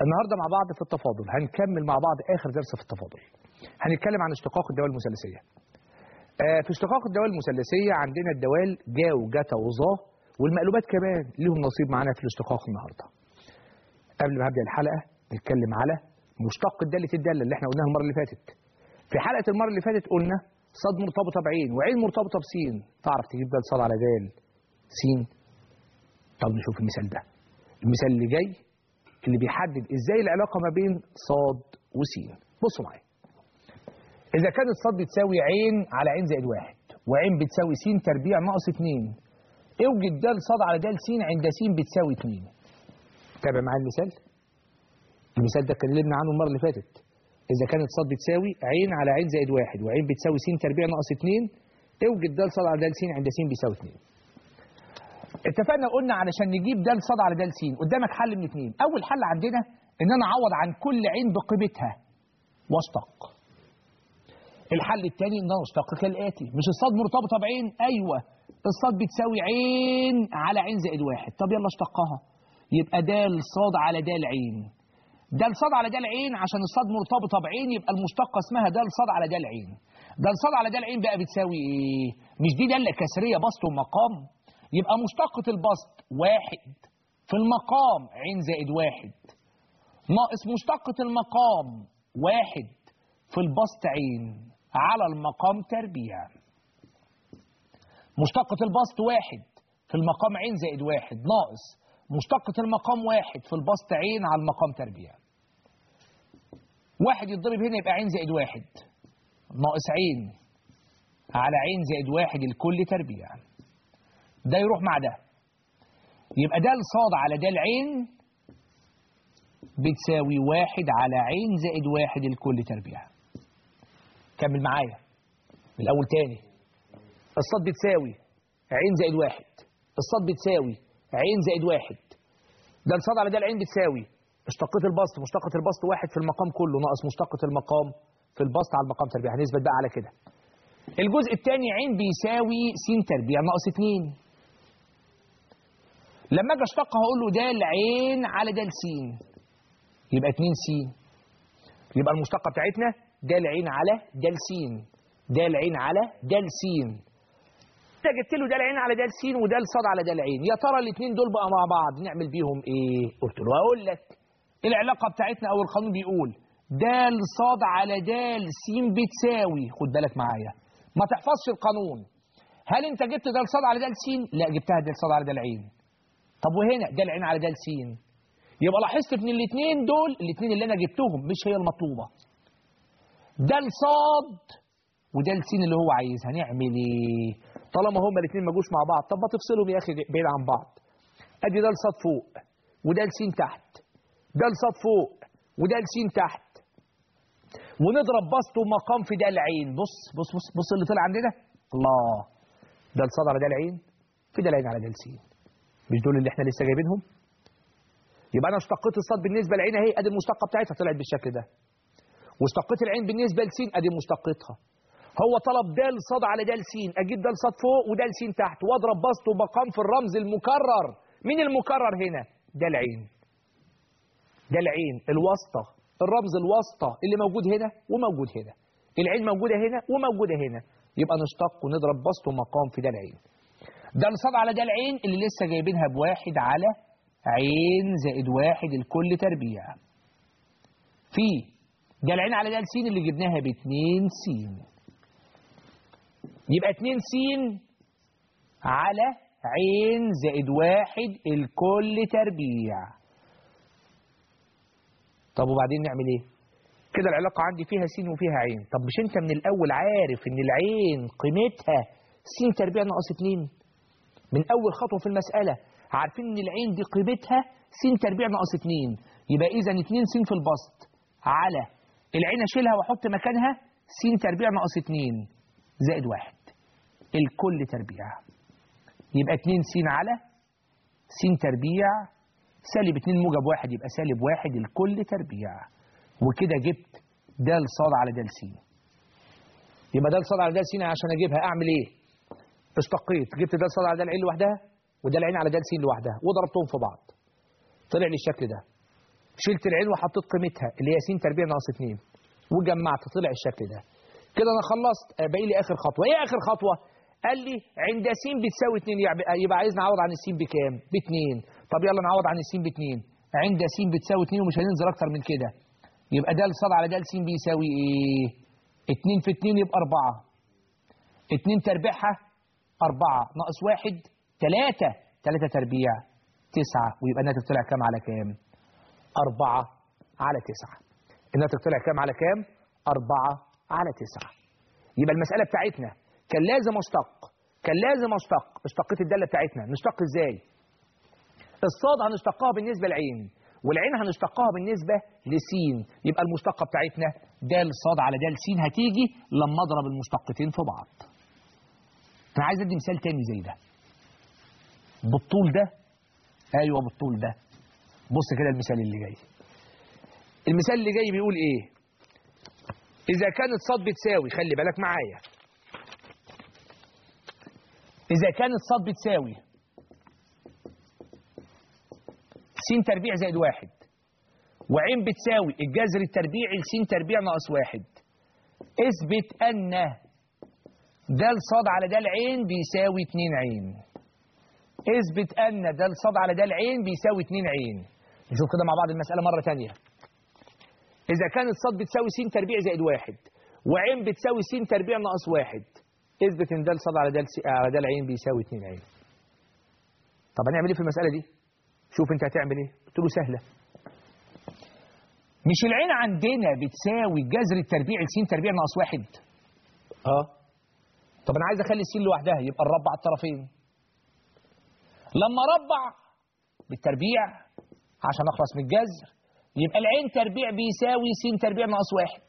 النهارده مع بعض في التفاضل هنكمل مع بعض اخر درس في التفاضل هنتكلم عن اشتقاق الدوال المثلثيه آه، في اشتقاق الدوال المثلثيه عندنا الدوال جا وجتا وظا والمقلوبات كمان ليهم نصيب معانا في الاشتقاق النهارده قبل ما ابدا الحلقه نتكلم على مشتق الداله الداله اللي احنا قلناها المره اللي فاتت في حلقه المره اللي فاتت قلنا صاد مرتبطه بعين وعين مرتبطه بسين تعرف تجيب دال صاد على دال سين طب نشوف المثال ده المثال اللي جاي اللي بيحدد ازاي العلاقه ما بين صاد وسين بصوا معايا اذا كانت صاد بتساوي عين على عين زائد واحد وعين بتساوي س تربيع ناقص اتنين اوجد دال صاد على دال س عند س بتساوي اتنين تابع معايا المثال المثال ده اتكلمنا عنه المره اللي فاتت اذا كانت صاد بتساوي عين على عين زائد واحد وعين بتساوي س تربيع ناقص اتنين اوجد دال صاد على دال س عند س بيساوي اتنين اتفقنا قلنا علشان نجيب دال صاد على دال س قدامك حل من اتنين اول حل عندنا ان انا اعوض عن كل عين بقيمتها واشتق الحل الثاني ان انا اشتق كالاتي مش الصاد مرتبطه بعين ايوه الصاد بتساوي عين على عين زائد واحد طب يلا اشتقها يبقى دال صاد على دال عين دال صاد على دال عين عشان الصاد مرتبطه بعين يبقى المشتقه اسمها دال صاد على دال عين دال صاد على دال عين بقى بتساوي ايه مش دي داله كسريه بسط ومقام يبقى مشتقة البسط واحد في المقام عين زائد واحد ناقص مشتقة المقام واحد في البسط عين على المقام تربيع مشتقة البسط واحد في المقام عين زائد واحد ناقص مشتقة المقام واحد في البسط عين على المقام تربيع واحد يتضرب هنا يبقى عين زائد واحد ناقص عين على عين زائد واحد الكل تربيع ده يروح مع ده يبقى دال صاد على دال عين بتساوي واحد على عين زائد واحد الكل تربيع كمل معايا من الأول تاني الصاد بتساوي عين زائد واحد الصاد بتساوي عين زائد واحد دال صاد على دال عين بتساوي اشتقة البسط مشتقة البسط واحد في المقام كله ناقص مشتقة المقام في البسط على المقام تربيع هنثبت بقى على كده الجزء الثاني عين بيساوي س تربيع ناقص 2 لما اجي اشتقها هقول له دال عين على دال س يبقى 2 س يبقى المشتقه بتاعتنا دال عين على دال س دال عين على دال س انت جبت له دال عين على دال س ودال صاد على دال عين يا ترى الاثنين دول بقى مع بعض نعمل بيهم ايه قلت له هقول لك العلاقه بتاعتنا او القانون بيقول دال صاد على دال س بتساوي خد بالك معايا ما تحفظش القانون هل انت جبت دال صاد على دال س لا جبتها دال صاد على دال عين طب وهنا ده العين على ده السين يبقى لاحظت ان الاثنين دول الاثنين اللي انا جبتهم مش هي المطلوبه ده الصاد وده السين اللي هو عايزها هنعمل ايه طالما هما الاثنين ما جوش مع بعض طب ما تفصلهم يا اخي بعيد عن بعض ادي ده الصاد فوق وده السين تحت ده الصاد فوق وده السين تحت ونضرب بسط ومقام في ده العين بص بص بص بص اللي طلع عندنا الله ده الصاد على ده العين في ده العين على ده السين مش دول اللي احنا لسه جايبينهم يبقى انا اشتقيت الصاد بالنسبه للعين اهي ادي المشتقه بتاعتها طلعت بالشكل ده واشتقيت العين بالنسبه لسين ادي مشتقتها هو طلب دال صاد على دال سين اجيب دال صاد فوق ودال سين تحت واضرب بسط ومقام في الرمز المكرر مين المكرر هنا ده العين ده العين الواسطه الرمز الواسطه اللي موجود هنا وموجود هنا العين موجوده هنا وموجوده هنا يبقى نشتق ونضرب بسط ومقام في ده العين ده الصاد على ده العين اللي لسه جايبينها بواحد على عين زائد واحد الكل تربيع في ده العين على ده السين اللي جبناها باتنين سين يبقى اتنين سين على عين زائد واحد الكل تربيع طب وبعدين نعمل ايه كده العلاقة عندي فيها سين وفيها عين طب مش انت من الاول عارف ان العين قيمتها سين تربيع ناقص اتنين من أول خطوة في المسألة عارفين إن العين دي قيمتها س تربيع ناقص 2 يبقى إذا 2 س في البسط على العين أشيلها وأحط مكانها س تربيع ناقص 2 زائد 1 الكل تربيع يبقى 2 س على س تربيع سالب 2 موجب 1 يبقى سالب 1 الكل تربيع وكده جبت د ص على د س يبقى د ص على د س عشان أجيبها أعمل إيه؟ اشتقيت جبت ده صاد على ده العين لوحدها وده العين على ده السين لوحدها وضربتهم في بعض طلع لي الشكل ده شلت العين وحطيت قيمتها اللي هي س تربيع ناقص 2 وجمعت طلع الشكل ده كده انا خلصت آه، باقي لي اخر خطوه ايه اخر خطوه قال لي عند س بتساوي 2 يبقى يبقى عايز نعوض عن الس بكام ب 2 طب يلا نعوض عن الس ب 2 عند س بتساوي 2 ومش هننزل اكتر من كده يبقى د ص على د س بيساوي ايه 2 في 2 يبقى 4 2 تربيعها 4 ناقص 1 3 3 تربيع 9 ويبقى الناتج طلع كام على كام 4 على 9 الناتج طلع كام على كام 4 على 9 يبقى المسألة بتاعتنا كان لازم اشتق كان لازم اشتق اشتقيت الدالة بتاعتنا نشتق ازاي الصاد هنشتقها بالنسبة لعين والعين هنشتقها بالنسبة لسين يبقى المشتقة بتاعتنا دال صاد على دال سين هتيجي لما اضرب المشتقتين في بعض انا عايز ادي مثال تاني زي ده بالطول ده ايوه بالطول ده بص كده المثال اللي جاي المثال اللي جاي بيقول ايه اذا كانت صاد بتساوي خلي بالك معايا اذا كانت صاد بتساوي س تربيع زائد واحد وعين بتساوي الجذر التربيعي لس تربيع ناقص واحد اثبت ان د صاد على د عين بيساوي 2 عين اثبت ان د صاد على د عين بيساوي 2 عين نشوف كده مع بعض المسألة مرة تانية إذا كانت صاد بتساوي س تربيع زائد واحد وعين بتساوي س تربيع ناقص واحد اثبت ان د صاد على د على د عين بيساوي 2 عين طب هنعمل ايه في المسألة دي؟ شوف انت هتعمل ايه؟ قلت له سهلة مش العين عندنا بتساوي جذر التربيع لس تربيع ناقص واحد اه طب انا عايز اخلي السين لوحدها يبقى نربع الطرفين لما ربع بالتربيع عشان اخلص من الجذر يبقى العين تربيع بيساوي س تربيع ناقص واحد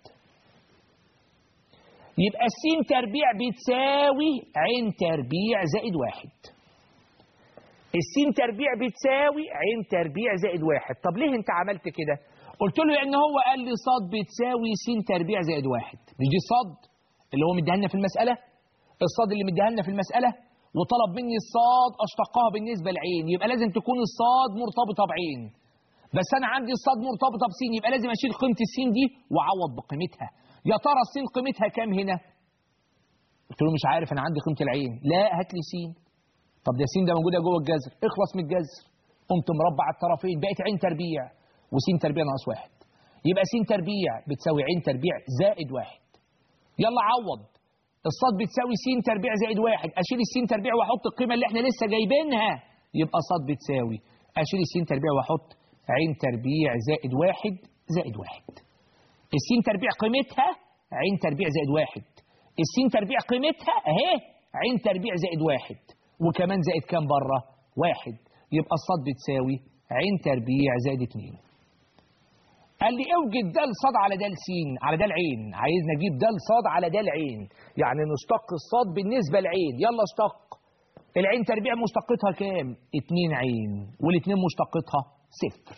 يبقى السين تربيع بتساوي عين تربيع زائد واحد السين تربيع بتساوي عين تربيع زائد واحد طب ليه انت عملت كده قلت له لان هو قال لي صاد بتساوي س تربيع زائد واحد مش دي صاد اللي هو مديها لنا في المسألة الصاد اللي مديها لنا في المسألة وطلب مني الصاد اشتقها بالنسبة لعين يبقى لازم تكون الصاد مرتبطة بعين بس انا عندي الصاد مرتبطة بسين يبقى لازم اشيل قيمة السين دي واعوض بقيمتها يا ترى السين قيمتها كام هنا قلت له مش عارف انا عندي قيمة العين لا هات لي سين طب ده سين ده موجودة جوه الجذر اخلص من الجذر قمت مربع الطرفين بقت عين تربيع وسين تربيع ناقص واحد يبقى سين تربيع بتساوي عين تربيع زائد واحد يلا عوض الصاد بتساوي س تربيع زائد واحد اشيل السين تربيع واحط القيمه اللي احنا لسه جايبينها يبقى صاد بتساوي اشيل السين تربيع واحط عين تربيع زائد واحد زائد واحد السين تربيع قيمتها عين تربيع زائد واحد السين تربيع قيمتها اهي عين تربيع زائد واحد وكمان زائد كام بره واحد يبقى الصاد بتساوي عين تربيع زائد اتنين قال لي اوجد د صاد على د س على د العين عايز نجيب د صاد على د العين يعني نشتق الصاد بالنسبه لعين يلا اشتق العين تربيع مشتقتها كام اتنين عين والاتنين مشتقتها صفر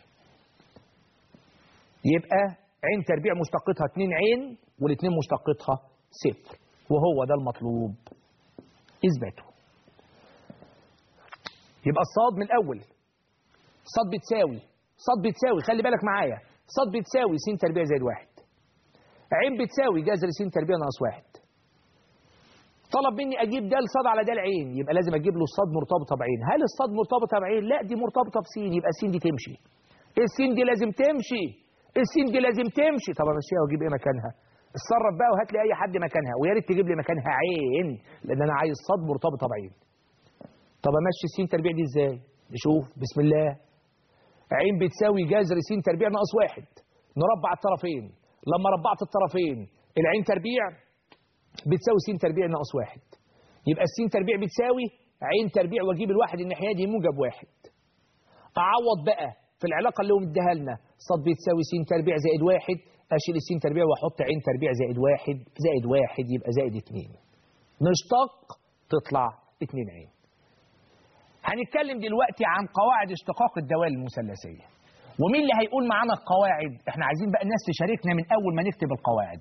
يبقى عين تربيع مشتقتها اتنين عين والاتنين مشتقتها صفر وهو ده المطلوب اثباته يبقى الصاد من الاول صاد بتساوي صاد بتساوي خلي بالك معايا صاد بتساوي س تربيع زائد واحد عين بتساوي جذر س تربيع ناقص واحد طلب مني اجيب د صاد على د عين يبقى لازم اجيب له الصاد مرتبطه بعين هل الصاد مرتبطه بعين لا دي مرتبطه بسين يبقى السين دي تمشي السين دي لازم تمشي السين دي لازم تمشي طب امشيها واجيب ايه مكانها اتصرف بقى وهات لي اي حد مكانها ويا ريت تجيب لي مكانها عين لان انا عايز صاد مرتبطه بعين طب امشي السين تربيع دي ازاي نشوف بسم الله عين بتساوي جذر س تربيع ناقص واحد نربع الطرفين لما ربعت الطرفين العين تربيع بتساوي س تربيع ناقص واحد يبقى الس تربيع بتساوي عين تربيع واجيب الواحد الناحيه دي موجب واحد اعوض بقى في العلاقه اللي هو مديها لنا صاد بتساوي س تربيع زائد واحد اشيل الس تربيع واحط عين تربيع زائد واحد زائد واحد يبقى زائد اتنين نشتق تطلع اتنين عين هنتكلم دلوقتي عن قواعد اشتقاق الدوال المثلثية ومين اللي هيقول معانا القواعد احنا عايزين بقى الناس تشاركنا من اول ما نكتب القواعد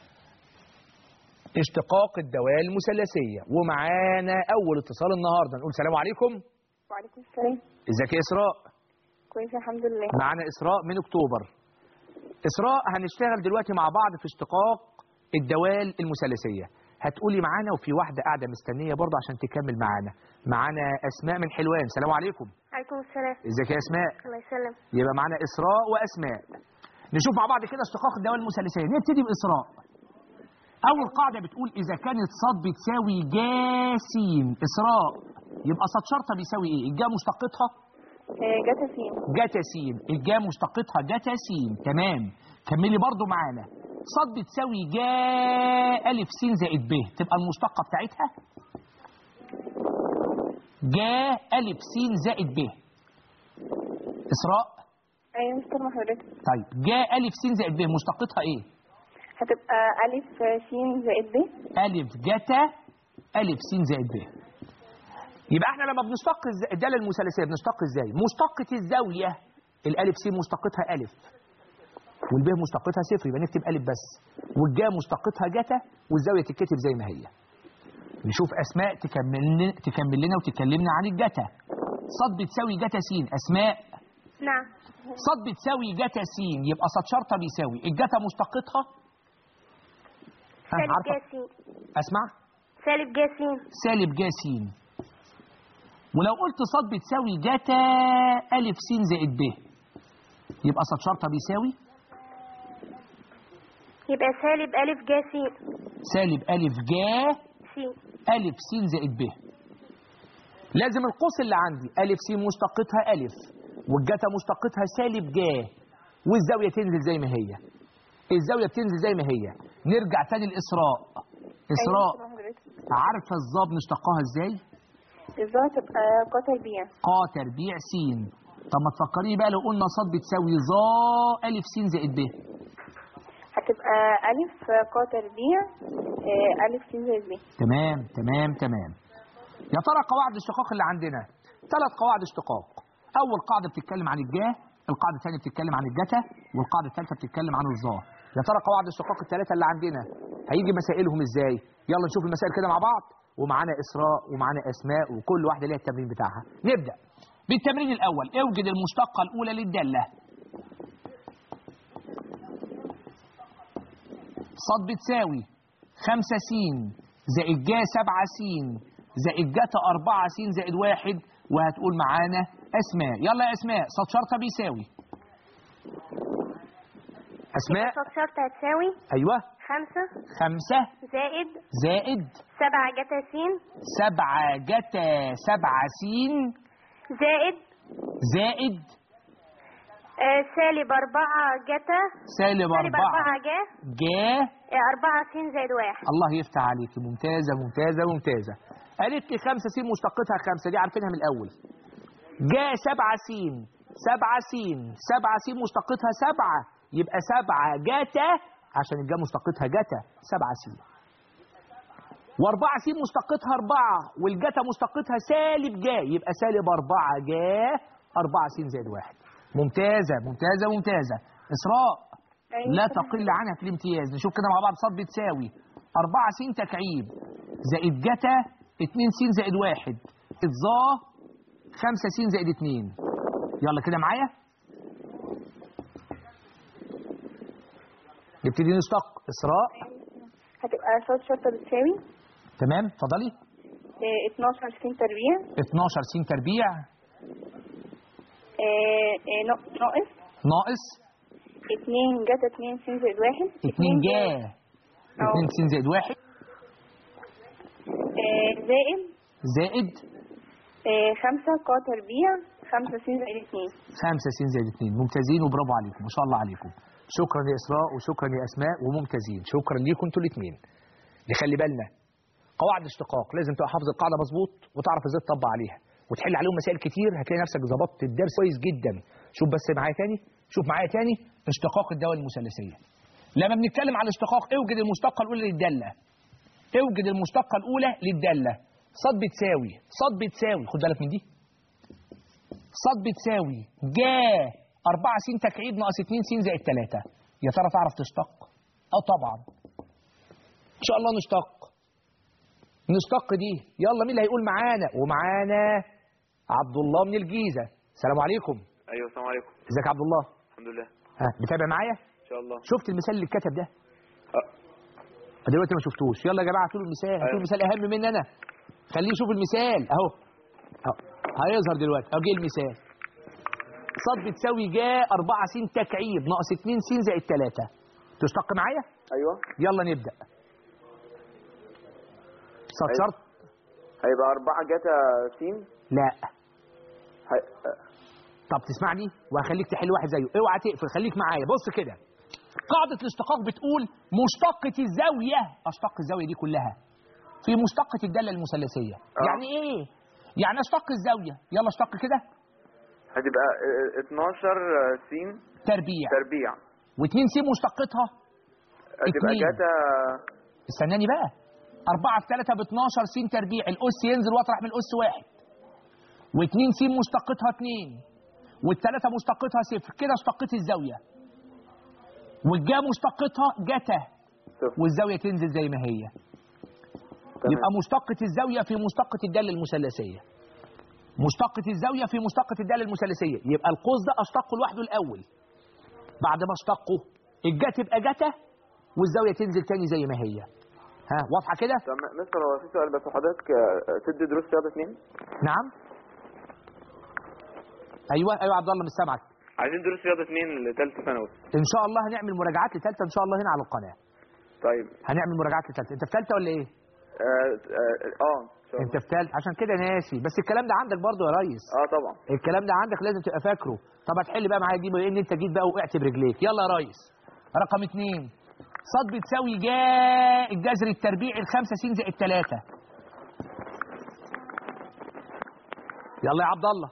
اشتقاق الدوال المثلثية ومعانا اول اتصال النهاردة نقول سلام عليكم وعليكم السلام ازيك يا اسراء كويس الحمد لله معانا إسراء من أكتوبر إسراء هنشتغل دلوقتي مع بعض في اشتقاق الدوال المثلثية هتقولي معانا وفي واحدة قاعدة مستنية برضه عشان تكمل معانا معانا أسماء من حلوان سلام عليكم عليكم السلام ازيك يا أسماء الله يسلم يبقى معانا إسراء وأسماء نشوف مع بعض كده اشتقاق الدوال المثلثية نبتدي بإسراء أول قاعدة بتقول إذا كانت صاد بتساوي جا س إسراء يبقى صاد شرطة بيساوي إيه؟ الجا مشتقتها آه، جاتا سين جاتا س الجا مشتقتها جاتا س تمام كملي برضو معانا صاد بتساوي جا ألف س زائد ب تبقى المشتقة بتاعتها جا ألف س زائد ب إسراء ايوه مستر حضرتك طيب جا ألف س زائد ب مشتقتها إيه؟ هتبقى الف سين زائد ب ألف جتا ألف س زائد ب يبقى احنا لما بنشتق الز- الدالة المثلثية بنشتق ازاي؟ مشتقة الزاوية الألف س مشتقتها ألف والب مشتقتها صفر يبقى نكتب ألف بس والجا مشتقتها جتا والزاوية تتكتب زي ما هي نشوف أسماء تكمل تكمل لنا وتكلمنا عن الجتا صاد بتساوي جتا س أسماء نعم صاد بتساوي جتا س يبقى صاد شرطة بيساوي الجتا مشتقتها ها، سالب عارفة جاسين أسمع سالب جاسين سالب جا س ولو قلت صاد بتساوي جتا ألف س زائد ب يبقى صاد شرطة بيساوي يبقى سالب الف جاسين سالب ألف جا سين ألف س زائد ب لازم القوس اللي عندي ألف س مشتقتها ألف والجتا مشتقتها سالب جا والزاوية تنزل زي ما هي الزاوية بتنزل زي ما هي نرجع تاني الإسراء إسراء أيوة مستر حضرتك عارفة الظاب نشتقها ازاي؟ الظاهر تبقى قطع البيع قا تربيع س طب ما تفكريني بقى لو قلنا صاد بتساوي ظا ألف س زائد ب هتبقى الف قطع البيع آه، الف سين زائد ب تمام تمام تمام يا ترى قواعد الاشتقاق اللي عندنا ثلاث قواعد اشتقاق أول قاعدة بتتكلم عن الجاه القاعدة الثانية بتتكلم عن الجتا والقاعدة الثالثة بتتكلم عن الظا يا ترى قواعد الاشتقاق الثلاثة اللي عندنا هيجي مسائلهم ازاي يلا نشوف المسائل كده مع بعض ومعانا إسراء ومعانا أسماء وكل واحدة ليها التمرين بتاعها نبدأ بالتمرين الأول اوجد المشتقة الأولى للدالة صاد بتساوي خمسة س زائد جا سبعة س زائد جتا أربعة س زائد واحد وهتقول معانا أسماء يلا يا أسماء صاد شرطة بيساوي أسماء صاد شرط هتساوي أيوة خمسة خمسة زائد زائد سبعة جتا سين سبعة جتا سبعة س زائد زائد آه، سالب أربعة جتا سالب سالب أربعة أربعة جا جا آه، أربعة سين زائد واحد الله يفتح عليك ممتازة ممتازة ممتازة قالت لي خمسة س مشتقتها خمسة دي عارفينها من الأول جاء سبعة س سبعة س سبعة س مشتقتها سبعة يبقى سبعة جاتا عشان الجا مشتقتها جاتا سبعة س وأربعة س مشتقتها أربعة والجاتا مشتقتها سالب جا يبقى سالب أربعة جا أربعة س زائد واحد ممتازة ممتازة ممتازة إسراء أيوة. لا تقل عنها في الامتياز نشوف كده مع بعض صاد بتساوي 4 س تكعيب زائد جتا 2 س زائد 1 الظا 5 س زائد 2 يلا كده معايا نبتدي نشتق اسراء هتبقى صاد شرطة بتساوي تمام اتفضلي آه، 12 سين تربيع 12 س تربيع آه، آه، نق- ناقص ناقص 2 جتا 2 سين زائد واحد 2 جا 2 س زائد 1 آه، زائد زائد آه، خمسة قا تربيع خمسة سين زائد اتنين 5 س زائد 2 ممتازين وبرافو عليكم ما شاء الله عليكم شكرا يا اسراء وشكرا يا اسماء وممتازين شكرا ليكم انتوا الاثنين نخلي بالنا قواعد الاشتقاق لازم تبقى حافظ القاعده مظبوط وتعرف ازاي تطبق عليها وتحل عليهم مسائل كتير هتلاقي نفسك ظبطت الدرس كويس جدا شوف بس معايا تاني شوف معايا تاني اشتقاق الدوال المثلثيه لما بنتكلم على الاشتقاق اوجد المشتقه الاولى للداله اوجد المشتقه الاولى للداله صاد بتساوي صاد بتساوي خد بالك من دي صاد بتساوي جا 4 س تكعيب ناقص 2 س زائد 3 يا ترى تعرف تشتق؟ اه طبعا ان شاء الله نشتق نشتق دي يلا مين اللي هيقول معانا ومعانا عبد الله من الجيزه السلام عليكم ايوه السلام عليكم ازيك يا عبد الله الحمد لله ها بتابع معايا ان شاء الله شفت المثال اللي اتكتب ده أه. دلوقتي ما شفتوش يلا يا جماعه هاتوا له المثال هاتوا له أيوة. المثال اهم مني انا خليه يشوف المثال اهو اهو هيظهر دلوقتي اهو جه المثال صاد بتساوي جاء 4 س تكعيب ناقص 2 س زائد 3 تشتق معايا ايوه يلا نبدا صاد أيوة. شرط هيبقى 4 جاتا سين لا هي... طب تسمعني وهخليك تحل واحد زيه اوعى تقفل خليك معايا بص كده قاعدة الاشتقاق بتقول مشتقة الزاوية اشتق الزاوية دي كلها في مشتقة الدالة المثلثية آه. يعني ايه يعني اشتق الزاوية يلا اشتق كده هتبقى اه، 12 سين تربيع تربيع و2 س مشتقتها هتبقى اتنين. جاتا استناني بقى 4 في 3 ب 12 س تربيع الاس ينزل واطرح من الاس واحد و2 س مشتقتها 2 والثلاثة مشتقتها صفر كده اشتقيت الزاوية والجا مشتقتها جتا صفر والزاوية تنزل زي ما هي تمام. يبقى مشتقة الزاوية في مشتقة الدالة المثلثية مشتقة الزاوية في مشتقة الدالة المثلثية يبقى القوس ده اشتقه لوحده الأول بعد ما اشتقه الجا تبقى جتا والزاوية تنزل تاني زي ما هي ها واضحة كده طب مستر هو في سؤال بس حضرتك اه، تدي دروس رياضه اثنين نعم ايوه ايوه يا عبد الله مش سامعك عايزين دروس رياضه اثنين لثالثه ثانوي ان شاء الله هنعمل مراجعات لثالثه ان شاء الله هنا على القناه طيب هنعمل مراجعات لثالثه انت في ثالثه ولا ايه اه اه, آه. إن شاء انت الله. في ثالثه عشان كده ناسي بس الكلام ده عندك برضو يا ريس اه طبعا الكلام ده عندك لازم تبقى فاكره طب هتحل بقى معايا دي بما ان انت جيت بقى وقعت برجليك يلا يا ريس رقم اثنين صاد بتساوي جاء الجذر التربيعي الخمسة س زائد ثلاثة يلا يا عبد الله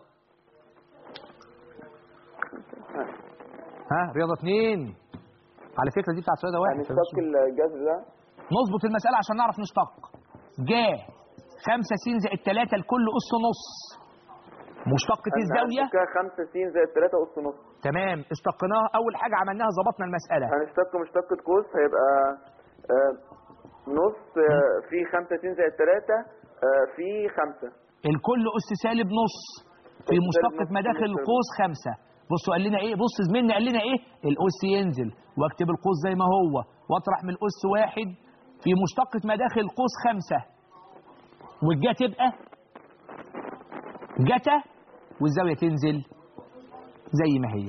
ها رياضة اثنين على فكرة دي بتاعت رياضة واحد هنشتق الجذر ده نظبط المسألة عشان نعرف نشتق جاء خمسة س زائد ثلاثة الكل أس نص مشتقة الزاوية 5 سين زائد 3 اس نص تمام اشتقناها اول حاجه عملناها ظبطنا المساله هنشتق مشتقة قوس هيبقى آه، نص آه، في 5 سين زائد 3 في 5 الكل اس سالب نص في سالب مشتقة نص مداخل نص. القوس خمسة بصوا قال لنا ايه بص زميلنا قال لنا ايه الاس ينزل واكتب القوس زي ما هو واطرح من الاس واحد في مشتقة مداخل القوس خمسة والجا تبقى جتا والزاوية تنزل زي ما هي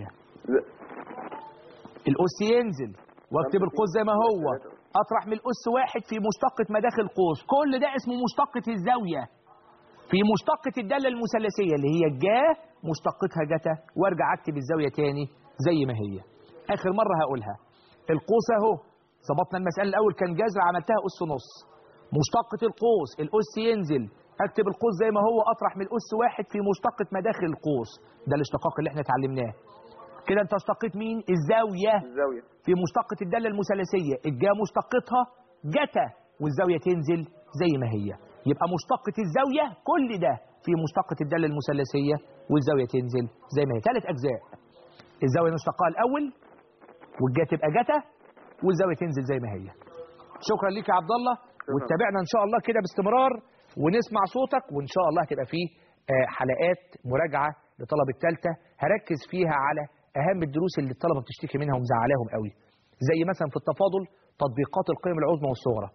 الاس ينزل واكتب القوس زي ما هو اطرح من الاس واحد في مشتقة مداخل القوس كل ده اسمه مشتقة الزاوية في مشتقة الدالة المثلثية اللي هي الجا مشتقتها جتا وارجع اكتب الزاوية تاني زي ما هي اخر مرة هقولها القوس اهو ظبطنا المسألة الاول كان جذر عملتها اس نص مشتقة القوس الاس ينزل اكتب القوس زي ما هو اطرح من الاس واحد في مشتقة مداخل القوس ده الاشتقاق اللي احنا اتعلمناه كده انت اشتقيت مين الزاوية الزاوية في مشتقة الدالة المثلثية الجا مشتقتها جتا والزاوية تنزل زي ما هي يبقى مشتقة الزاوية كل ده في مشتقة الدالة المثلثية والزاوية تنزل زي ما هي ثلاث أجزاء الزاوية نشتقها الأول والجا تبقى جتا والزاوية تنزل زي ما هي شكرا ليك يا عبد الله واتبعنا إن شاء الله كده باستمرار ونسمع صوتك وإن شاء الله هتبقى فيه آه، حلقات مراجعة لطلب الثالثة هركز فيها على أهم الدروس اللي الطلبة بتشتكي منها ومزعلاهم قوي زي مثلا في التفاضل تطبيقات القيم العظمى والصغرى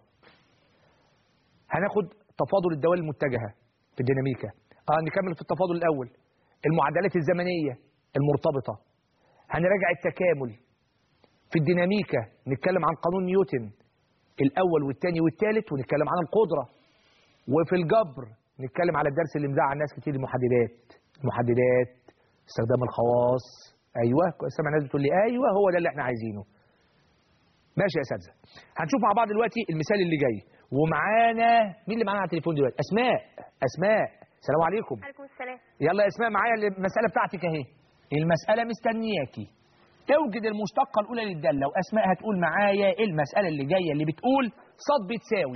هناخد تفاضل الدوال المتجهة في الديناميكا اه نكمل في التفاضل الأول المعادلات الزمنية المرتبطة هنراجع التكامل في الديناميكا نتكلم عن قانون نيوتن الأول والثاني والثالث ونتكلم عن القدرة وفي الجبر نتكلم على الدرس اللي مزعل ناس كتير المحددات المحددات استخدام الخواص ايوه سامع ناس بتقول لي ايوه هو ده اللي احنا عايزينه ماشي يا اساتذه هنشوف مع بعض دلوقتي المثال اللي جاي ومعانا مين اللي معانا على التليفون دلوقتي اسماء اسماء السلام عليكم عليكم السلام يلا يا اسماء معايا المساله بتاعتك اهي المساله مستنياكي اوجد المشتقه الاولى للداله واسماء هتقول معايا ايه المساله اللي جايه اللي بتقول صاد بتساوي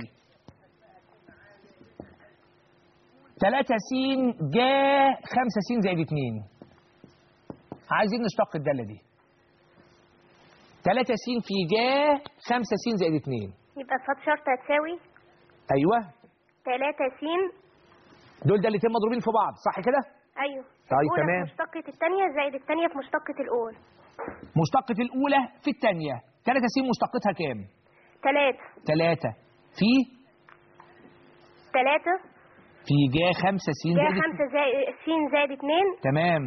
3 س جا 5 س زائد 2 عايزين نشتق الداله دي 3 س في جا 5 س زائد 2 يبقى صاد شرط هتساوي ايوه 3 س دول دالتين مضروبين في بعض صح كده ايوه طيب الأولى تمام في مشتقة الثانية زائد الثانية في مشتقة الأولى مشتقة الأولى في الثانية 3 س مشتقتها كام؟ ثلاثة 3 في ثلاثة في جا 5 س جاء زائد خمسة زائد س زائد اتنين تمام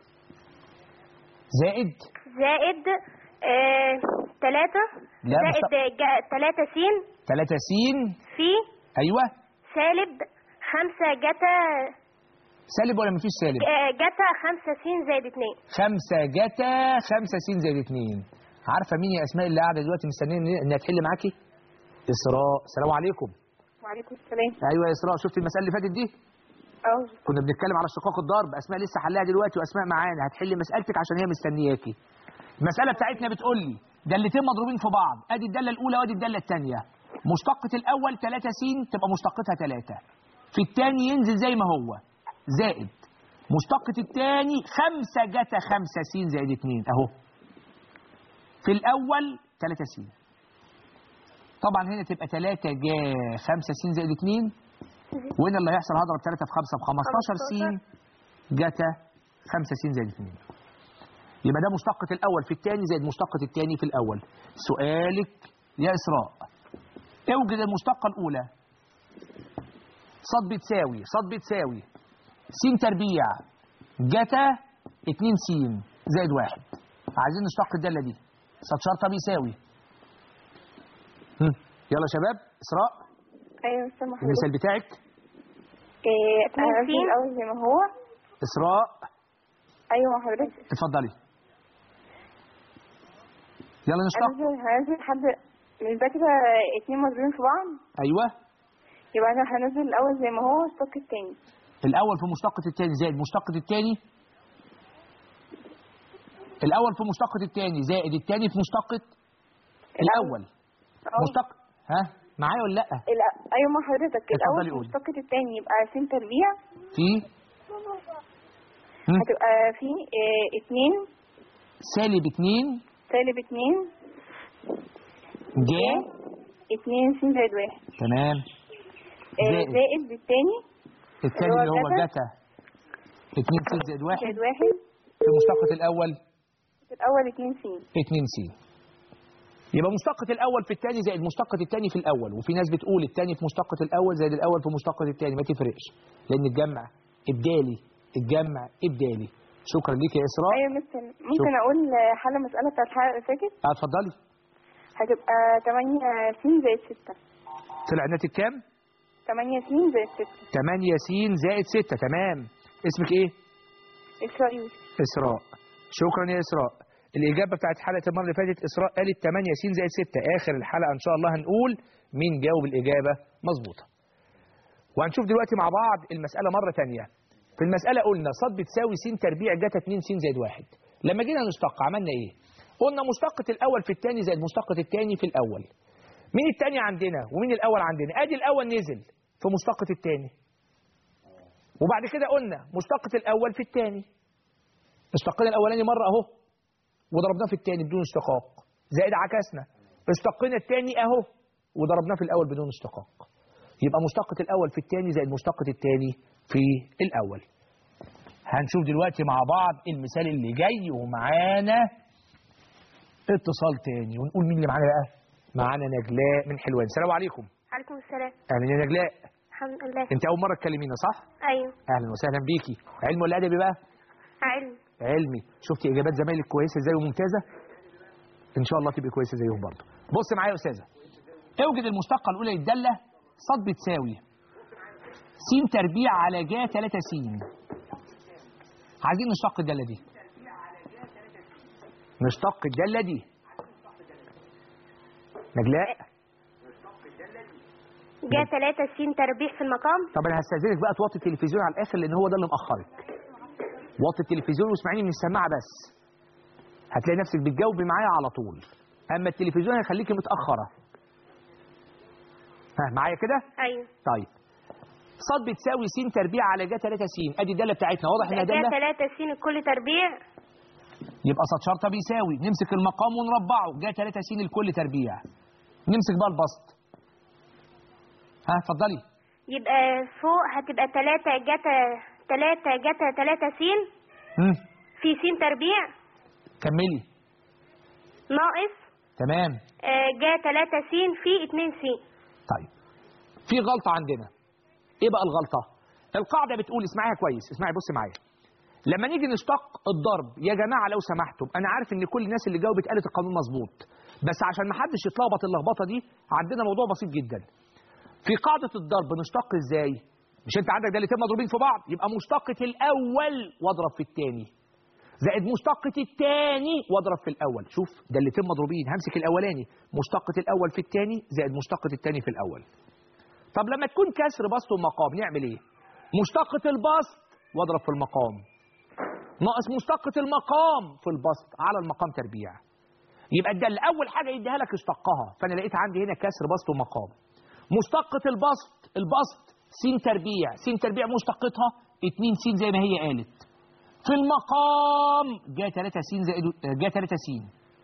زائد زائد آه ثلاثة لا، زائد جاء ثلاثة س 3 س في أيوه سالب خمسة جتا سالب ولا مفيش سالب؟ آه، جتا خمسة س زائد اتنين 5 جتا 5 س زائد 2 عارفة مين يا أسماء اللي قاعدة دلوقتي مستنية إنها تحل معاكي؟ إسراء السلام عليكم وعليكم السلام أيوه يا إسراء شفتي المسألة اللي فاتت دي؟ اه كنا بنتكلم على اشتقاق الضرب اسماء لسه حلها دلوقتي واسماء معانا هتحل مسالتك عشان هي مستنياكي المساله بتاعتنا بتقول لي دالتين مضروبين في بعض ادي الداله الاولى وادي الداله الثانيه مشتقه الاول 3 س تبقى مشتقتها 3 في الثاني ينزل زي ما هو زائد مشتقه الثاني 5 جتا 5 س زائد 2 اهو في الاول 3 س طبعا هنا تبقى 3 جا 5 س زائد 2 وهنا اللي هيحصل هضرب 3 في 5 ب 15 س جتا 5 س زائد 2 يبقى ده مشتقة الأول في الثاني زائد مشتقة الثاني في الأول سؤالك يا إسراء اوجد المشتقة الأولى صاد بتساوي صاد بتساوي س تربيع جتا 2 س زائد واحد عايزين نشتق الدالة دي صاد شرطة بيساوي هم. يلا يا شباب إسراء ايوه سامع حضرتك المثال بتاعك إيه اتنين انا سين. الاول زي ما هو إسراء ايوه حضرتك اتفضلي يلا نشتق هنزل هنزل لحد مش ده كده اتنين مضروبين في بعض ايوه يبقى انا هنزل الاول زي ما هو اشتق التاني الاول في مشتقة الثاني زائد مشتقة الثاني الاول في مشتقة الثاني زائد الثاني في مشتقة الاول أه. مشتق ها معايا ولا لا الأ- ايوه ما حضرتك اتفضلي الاول في قولي. مشتقة التاني يبقى س تربيع في هم؟ هتبقى في إيه اتنين سالب 2 سالب اتنين جا اتنين س زائد واحد تمام إيه زائد. زائد التاني الثاني اللي اللي هو هو جتا. جتا 2 س زائد 1 زائد واحد في مشتقة الاول الاول اتنين س 2 س يبقى مشتقة الأول في الثاني زائد مشتقة الثاني في الأول وفي ناس بتقول الثاني في مشتقة الأول زائد الأول في مشتقة الثاني ما تفرقش لأن الجمع إبدالي الجمع إبدالي شكرا ليك يا إسراء ايوه مستر ممكن اقول حل المسألة بتاعت الحلقة اللي فاتت آه، اتفضلي هتبقى تمانية س زائد ستة طلع الناتج كام؟ تمانية س زائد ستة 8 س زائد 6 تمام اسمك إيه؟ إسراء يوسف إسراء شكرا يا إسراء الإجابة بتاعت حلقة المرة اللي فاتت إسراء قالت 8 س زائد 6 آخر الحلقة إن شاء الله هنقول مين جاوب الإجابة مظبوطة وهنشوف دلوقتي مع بعض المسألة مرة تانية في المسألة قلنا صاد بتساوي س تربيع جتا 2 س زائد 1 لما جينا نشتق عملنا إيه؟ قلنا مشتقة الأول في الثاني زائد مشتقة الثاني في الأول مين الثاني عندنا ومين الأول عندنا؟ أدي الأول نزل في مشتقة الثاني وبعد كده قلنا مشتقة الأول في الثاني اشتقنا الاولاني مره اهو وضربناه في الثاني بدون اشتقاق زائد عكسنا اشتقنا الثاني اهو وضربناه في الاول بدون اشتقاق يبقى مشتقة الاول في الثاني زائد مشتقة الثاني في الاول هنشوف دلوقتي مع بعض المثال اللي جاي ومعانا اتصال تاني ونقول مين اللي معانا بقى معانا نجلاء من حلوان السلام عليكم عليكم السلام اهلا يا نجلاء الحمد لله انت اول مره تكلمينا صح ايوه اهلا وسهلا بيكي علم ولا ادبي بقى علم علمي شفتي اجابات زمايلك كويسه ازاي وممتازه ان شاء الله تبقي كويسه زيهم برضه بص معايا يا استاذه اوجد المشتقه الاولى للداله صاد بتساوي س تربيع على جا 3 س عايزين نشتق الداله دي نشتق الداله دي نجلاء جاء ثلاثة س تربيع في المقام طب انا هستاذنك بقى توطي التلفزيون على الاخر لان هو ده اللي مأخرك وطي التلفزيون واسمعيني من السماعه بس هتلاقي نفسك بتجاوبي معايا على طول اما التلفزيون هيخليكي متاخره ها معايا كده ايوه طيب صاد بتساوي س تربيع على جا 3 س ادي الداله بتاعتنا واضح انها جاء داله ثلاثة س الكل تربيع يبقى صاد شرطه بيساوي نمسك المقام ونربعه جا 3 س الكل تربيع نمسك بقى البسط ها اتفضلي يبقى فوق هتبقى ثلاثة جتا تلاتة جتا تلاتة س مم. في س تربيع كملي ناقص تمام آه، جا تلاتة س في اتنين س طيب في غلطة عندنا ايه بقى الغلطة القاعدة بتقول اسمعيها كويس اسمعي بص معايا لما نيجي نشتق الضرب يا جماعة لو سمحتم انا عارف ان كل الناس اللي جاوبت قالت القانون مظبوط بس عشان ما حدش يتلخبط اللخبطة دي عندنا موضوع بسيط جدا في قاعدة الضرب نشتق ازاي مش انت عندك دالتين مضروبين في بعض يبقى مشتقة الاول واضرب في الثاني زائد مشتقة الثاني واضرب في الاول شوف دالتين مضروبين همسك الاولاني مشتقة الاول في الثاني زائد مشتقة الثاني في الاول طب لما تكون كسر بسط ومقام نعمل ايه مشتقة البسط واضرب في المقام ناقص مشتقة المقام في البسط على المقام تربيع يبقى ده اول حاجة يديها لك اشتقها فانا لقيت عندي هنا كسر بسط ومقام مشتقة البسط البسط س تربيع س تربيع مشتقتها 2 س زي ما هي قالت في المقام جاء 3 س زائد جاء 3 س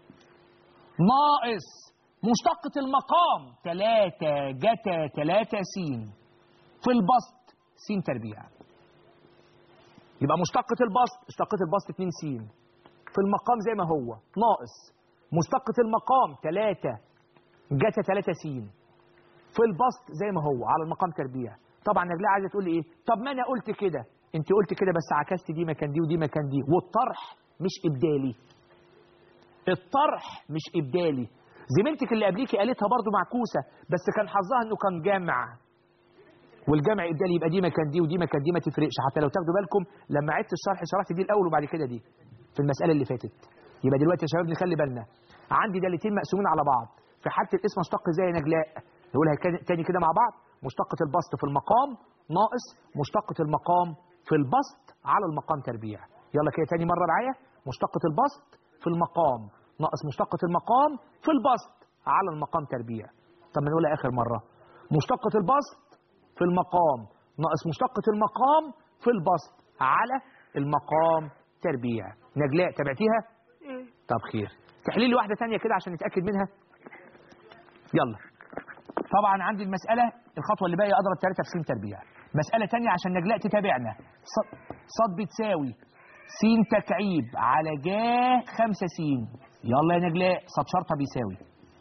ناقص مشتقة المقام 3 جتا 3 س في البسط س تربيع يبقى مشتقة البسط اشتقت البسط 2 س في المقام زي ما هو ناقص مشتقة المقام 3 جتا 3 س في البسط زي ما هو على المقام تربيع طبعا نجلاء عايزه تقول لي ايه طب ما انا قلت كده انت قلت كده بس عكست دي مكان دي ودي مكان دي والطرح مش ابدالي الطرح مش ابدالي زميلتك اللي قبليكي قالتها برضو معكوسه بس كان حظها انه كان جامع والجمع ابدالي يبقى دي مكان دي ودي مكان دي ما تفرقش حتى لو تاخدوا بالكم لما عدت الشرح شرحت دي الاول وبعد كده دي في المساله اللي فاتت يبقى دلوقتي يا شباب نخلي بالنا عندي دالتين مقسومين على بعض في حاله الاسم اشتق زي نجلاء نقولها كان- تاني كده مع بعض مشتقة البسط في المقام ناقص مشتقة المقام في البسط على المقام تربيع يلا كده تاني مرة معايا مشتقة البسط في المقام ناقص مشتقة المقام في البسط على المقام تربيع طب ما نقولها آخر مرة مشتقة البسط في المقام ناقص مشتقة المقام في البسط على المقام تربيع نجلاء تابعتيها مم. طب خير تحليل لي واحدة تانية كده عشان نتأكد منها يلا طبعا عندي المسألة الخطوة اللي باقية أضرب ثلاثة في س تربيع مسألة تانية عشان نجلاء تتابعنا ص- صاد بتساوي س تكعيب على جا خمسة س يلا يا نجلاء صاد شرطة بيساوي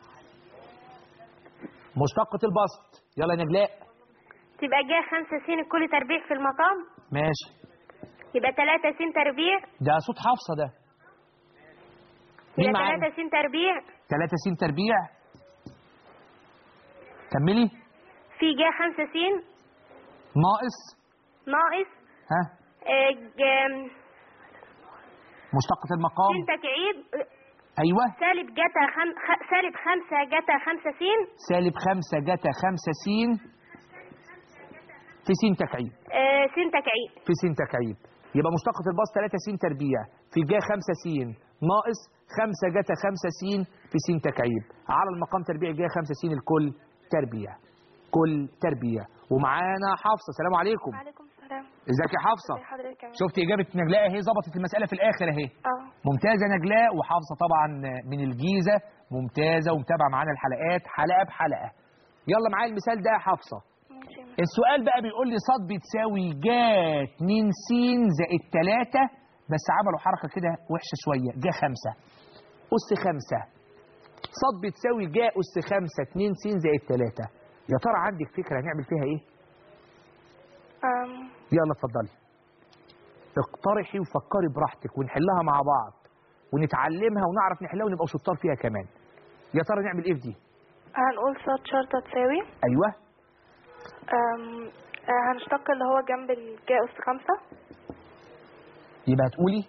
مشتقة البسط يلا يا نجلاء تبقى جا خمسة س الكل تربيع في المقام ماشي يبقى تلاتة س تربيع ده صوت حفصة ده مين يبقى معانا تلاتة س تربيع ثلاثة س تربيع كملي في جا خمسة س ناقص ناقص ها آه، جا- مشتقة المقام س تكعيب آه، أيوه سالب جتا خم... خ... سالب خمسة جتا خمسة س سالب خمسة جتا خمسة س في س تكعيب آه، س تكعيب في س تكعيب يبقى مشتقة الباص 3 س تربيع في جا 5 س ناقص 5 جتا 5 س في س تكعيب على المقام تربيع جا 5 س الكل تربيع كل تربيع ومعانا حفصة السلام عليكم وعليكم السلام ازيك يا حفصة ازي حضرتك كمان شفت إجابة نجلاء اهي ظبطت المسألة في الآخر اهي اه ممتازة نجلاء وحافظة طبعا من الجيزة ممتازة ومتابعة معانا الحلقات حلقة بحلقة يلا معايا المثال ده يا حافظة ماشي السؤال بقى بيقول لي صاد بتساوي جا 2 س زائد 3 بس عملوا حركة كده وحشة شوية جا 5 أس 5 صاد بتساوي جا أس 5 2 س زائد 3 يا ترى عندك فكرة هنعمل فيها إيه؟ أم، يلا اتفضلي اقترحي وفكري براحتك ونحلها مع بعض ونتعلمها ونعرف نحلها ونبقى شطار فيها كمان يا ترى نعمل ايه في دي هنقول صاد شرطة تساوي ايوه أم، آه، هنشتق اللي هو جنب الجا أس خمسة يبقى هتقولي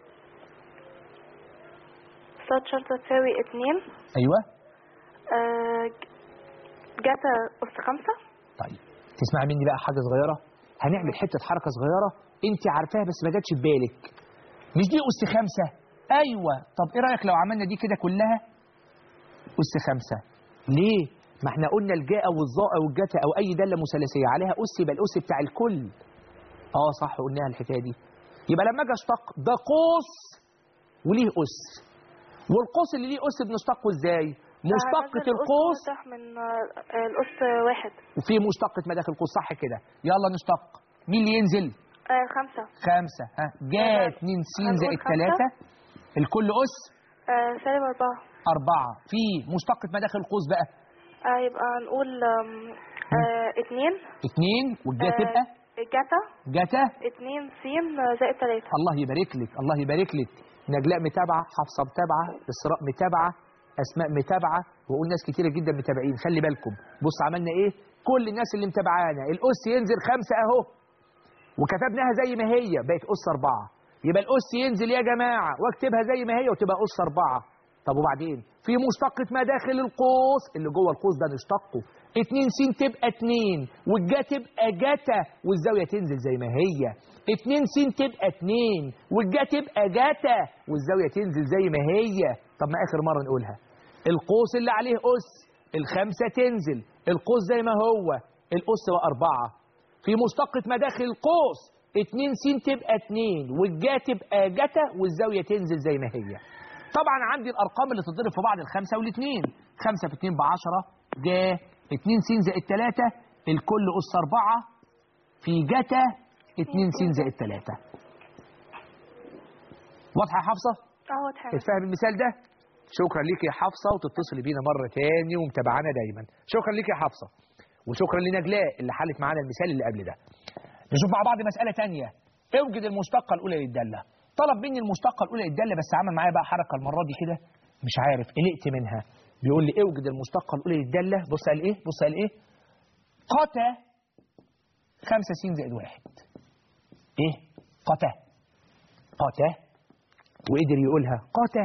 صاد شرطة تساوي اتنين ايوه آه، ج- جتا أس خمسة طيب تسمعي مني بقى حاجه صغيره هنعمل حته حركه صغيره انت عارفاها بس ما جاتش في بالك مش دي اس خمسة ايوه طب ايه رايك لو عملنا دي كده كلها اس خمسة ليه ما احنا قلنا الجاء والظاء والجتا او اي داله مثلثيه عليها اس يبقى الاس بتاع الكل اه صح قلناها الحكايه دي يبقى لما اجي اشتق ده قوس وليه اس والقوس اللي ليه اس بنشتقه ازاي مشتقة هنزل الأس القوس مفتاح من آه، آه، الأس واحد وفي مشتقة مداخل القوس صح كده يلا نشتق مين اللي ينزل آه خمسة خمسة ها جا 2 س زائد هنقول خمسة. 3 الكل أس آه سالب أربعة أربعة في مشتقة ما داخل القوس بقى آه يبقى نقول آم، آه اتنين اتنين والجا آه، تبقى جتا جتا اتنين س زائد تلاتة الله يبارك لك الله يبارك لك نجلاء متابعة حفصة متابعة إسراء متابعة أسماء متابعة وقول ناس كتيرة جدا متابعين خلي بالكم بص عملنا إيه كل الناس اللي متابعانا الأس ينزل خمسة أهو وكتبناها زي ما هي بقت أس أربعة يبقى الأس ينزل يا جماعة واكتبها زي ما هي وتبقى أس أربعة طب وبعدين في مشتقة ما داخل القوس اللي جوه القوس ده نشتقه اتنين س تبقى اتنين والجا تبقى جتا والزاوية تنزل زي ما هي اتنين س تبقى اتنين والجا تبقى جتا والزاوية تنزل زي ما هي طب ما آخر مرة نقولها القوس اللي عليه أس الخمسة تنزل القوس زي ما هو الأس بقى أربعة في مشتقة ما داخل القوس اتنين س تبقى اتنين والجا تبقى جتا والزاوية تنزل زي ما هي طبعا عندي الأرقام اللي تتضرب في بعض الخمسة والاتنين خمسة في اتنين بعشرة جا اتنين س زائد تلاتة الكل أس أربعة في جتا اتنين س زائد تلاتة واضحة يا حفصة؟ اه واضحة اتفهم المثال ده؟ شكرا ليك يا حفصة وتتصلي بينا مرة تاني ومتابعانا دايما شكرا ليك يا حفصة وشكرا لنجلاء اللي حلت معانا المثال اللي قبل ده نشوف مع بعض مسألة تانية اوجد المشتقة الأولى للدالة طلب مني المشتقة الأولى للدالة بس عمل معايا بقى حركة المرة دي كده مش عارف قلقت منها بيقول لي اوجد المشتقة الأولى للدالة بص قال إيه بص قال إيه قتا خمسة س زائد واحد إيه قتا قتا وقدر يقولها قتا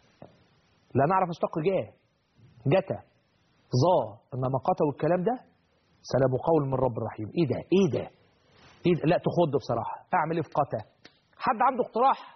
لا نعرف اشتق جاه جتا ظا انما قتا والكلام ده سلام قول من رب الرحيم ايه ده ايه ده ايه ده؟ لا تخض بصراحه اعمل ايه في قتا حد عنده اقتراح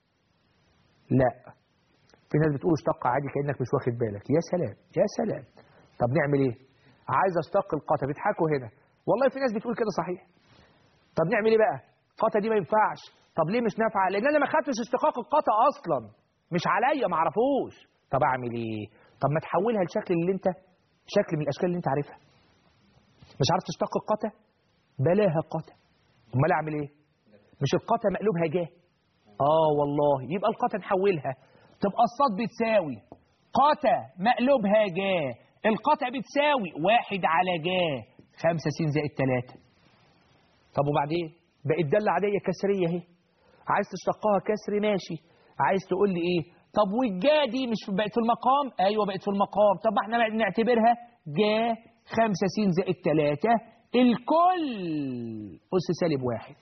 لا في ناس بتقول اشتق عادي كانك مش واخد بالك يا سلام يا سلام طب نعمل ايه عايز اشتق القتا بيضحكوا هنا والله في ناس بتقول كده صحيح طب نعمل ايه بقى قتا دي ما ينفعش طب ليه مش نافعه لان انا ما خدتش اشتقاق القتا اصلا مش عليا ما اعرفوش طب اعمل ايه طب ما تحولها لشكل اللي انت شكل من الاشكال اللي انت عارفها مش عارف تشتق القتا بلاها قتا امال اعمل ايه مش القتا مقلوبها جاه اه والله يبقى القتا نحولها تبقى الصاد بتساوي قتا مقلوبها جاه القتا بتساوي واحد على جاه خمسة س زائد تلاتة طب وبعدين بقت دالة عادية كسرية اهي عايز تشتقها كسر ماشي عايز تقول لي ايه طب والجا دي مش بقت في المقام ايوه بقت في المقام طب ما احنا نعتبرها جا خمسة س زائد تلاتة الكل أس سالب واحد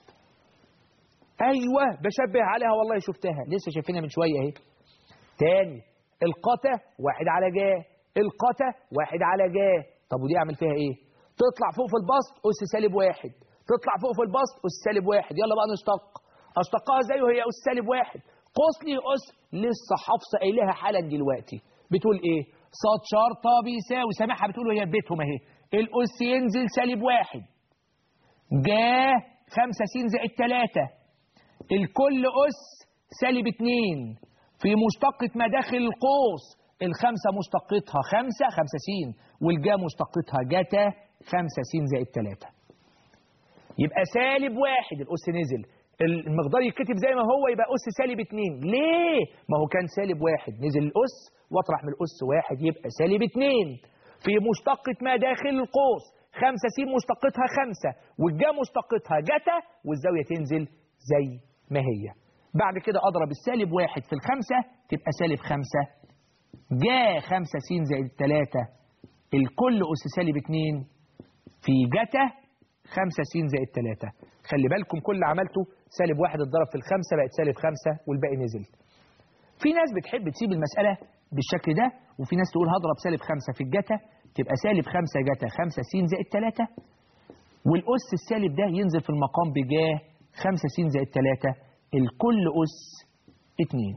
ايوه بشبه عليها والله شفتها لسه شايفينها من شويه اهي تاني القتا واحد على جا القتا واحد على جا طب ودي اعمل فيها ايه تطلع فوق في البسط اس سالب واحد تطلع فوق في البسط اس سالب واحد يلا بقى نشتق اشتقها زي وهي اس سالب واحد قوس لي اس لسه حافظه قايلها حالا دلوقتي بتقول ايه صاد شرطه بيساوي سامعها بتقول وهي في بيتهم اهي الاس ينزل سالب واحد جا خمسة س زائد تلاتة الكل أس سالب اتنين في مشتقة ما داخل القوس الخمسة مشتقتها خمسة خمسة س والجا مشتقتها جتا خمسة س زائد تلاتة يبقى سالب واحد الأس نزل المقدار يتكتب زي ما هو يبقى أس سالب اتنين ليه؟ ما هو كان سالب واحد نزل الأس واطرح من الأس واحد يبقى سالب اتنين في مشتقة ما داخل القوس خمسة س مشتقتها خمسة والجا مشتقتها جتا والزاوية تنزل زي ما هي بعد كده أضرب السالب واحد في الخمسة تبقى سالب خمسة جا خمسة س زائد تلاتة الكل أس سالب اتنين في جتا خمسة س زائد تلاتة خلي بالكم كل اللي عملته سالب واحد اتضرب في الخمسة بقت سالب خمسة والباقي نزل في ناس بتحب تسيب المسألة بالشكل ده وفي ناس تقول هضرب سالب خمسة في الجتا تبقى سالب خمسة جتا خمسة س زائد تلاتة والأس السالب ده ينزل في المقام بجاه خمسة س زائد تلاتة الكل أس اتنين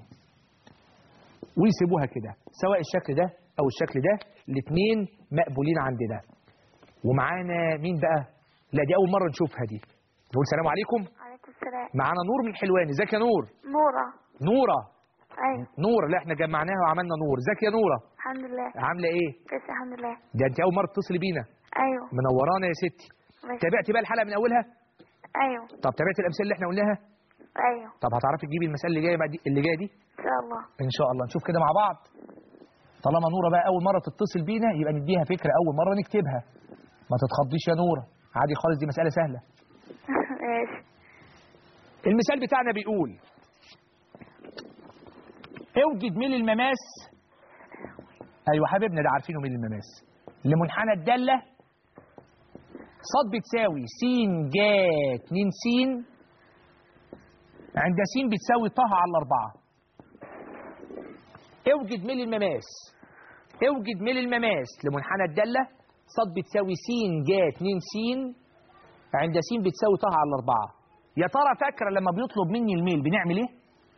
ويسيبوها كده سواء الشكل ده أو الشكل ده الاتنين مقبولين عندنا ومعانا مين بقى لا دي أول مرة نشوفها دي نقول سلام عليكم عليكم السلام معانا نور من حلوان ازيك يا نور نورة نورة أيوة نور لا احنا جمعناها وعملنا نور ازيك يا نورة الحمد لله عاملة ايه كويس الحمد لله ده انت اول مرة تتصلي بينا أيوة منورانا يا ستي ماشي. تابعتي بقى الحلقة من أولها ايوه طب تابعت الامثله اللي احنا قلناها ايوه طب هتعرفي تجيبي المساله اللي جايه بعد اللي جايه دي ان شاء الله ان شاء الله نشوف كده مع بعض طالما نوره بقى اول مره تتصل بينا يبقى نديها فكره اول مره نكتبها ما تتخضيش يا نوره عادي خالص دي مساله سهله ماشي المثال بتاعنا بيقول اوجد ميل المماس ايوه حبيبنا ده عارفينه ميل المماس لمنحنى الداله صاد بتساوي س جا 2 س عند س بتساوي ط على الأربعة اوجد ميل المماس اوجد ميل المماس لمنحنى الدالة صاد بتساوي س جا 2 س عند س بتساوي ط على الأربعة يا ترى فاكرة لما بيطلب مني الميل بنعمل ايه؟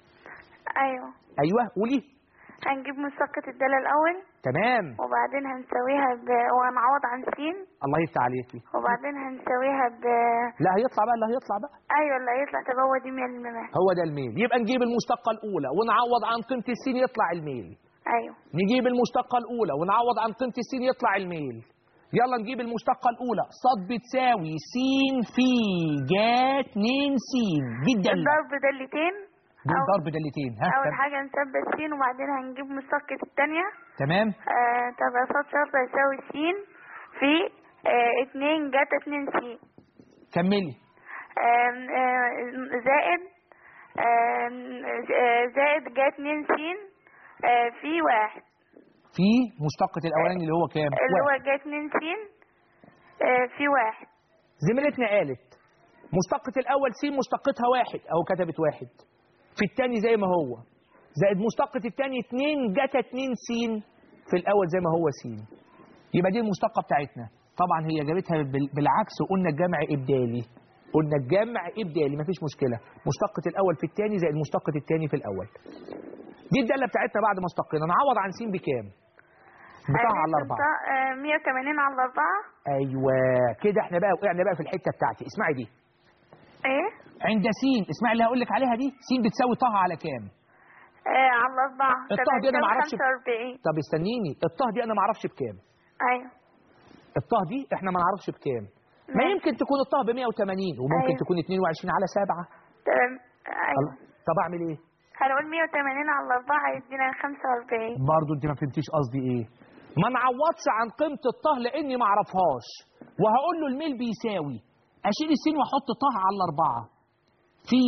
ايوه أيوه قولي هنجيب مشتقة الدالة الأول تمام وبعدين هنساويها ب... وهنعوض عن س الله يفتح عليكي وبعدين هنساويها ب لا هيطلع بقى اللي هيطلع بقى أيوة اللي هيطلع تبقى هو دي ميل المماس هو ده الميل يبقى نجيب المشتقة الأولى ونعوض عن قيمة السين يطلع الميل أيوة نجيب المشتقة الأولى ونعوض عن قيمة السين يطلع الميل يلا نجيب المشتقة الأولى صاد بتساوي س في جا 2 س دي الدالة الضرب دالتين دول أو- ضرب دالتين ها أول تم- حاجة نثبت س وبعدين هنجيب مشتقة التانية تمام آه تبقى صاد شرطة يساوي س في آه اتنين جاتا اتنين س كملي آم، آه، زائد آم، آه، زائد جا اتنين س آه، في واحد في مشتقة الأولاني اللي هو كام؟ اللي هو واحد. جا اتنين س آه، في واحد زميلتنا قالت مشتقة الأول س مشتقتها واحد أو كتبت واحد في التاني زي ما هو زائد مشتقة التاني اتنين جت اتنين س في الأول زي ما هو س يبقى دي المشتقة بتاعتنا طبعا هي جابتها بال- بالعكس وقلنا الجمع إبدالي قلنا الجمع إبدالي مفيش مشكلة مشتقة الأول في التاني زائد مشتقة التاني في الوقت دي الدالة بتاعتنا بعد ما اشتقينا نعوض عن س بكام؟ بتاع على الأربعة آه، 180 على الأربعة أيوه كده احنا بقى وقعنا بقى في الحتة بتاعتي اسمعي دي ايه عند س اسمعي اللي هقول لك عليها دي س بتساوي طه على كام آه على الأربعة الطه دي أنا تبقى معرفش ب- 45 طب استنيني الطه دي انا ما اعرفش بكام أيوة الطه دي احنا ما نعرفش بكام ما ماشي. يمكن تكون الطه ب 180 وممكن أيوة. تكون 22 على 7 تمام أيوة طب اعمل ايه هنقول 180 على الأربعة هيدينا 45 برضه انت ما فهمتيش قصدي ايه ما نعوضش عن قيمه الطه لاني ما اعرفهاش وهقول له الميل بيساوي اشيل السين واحط طه على الاربعه في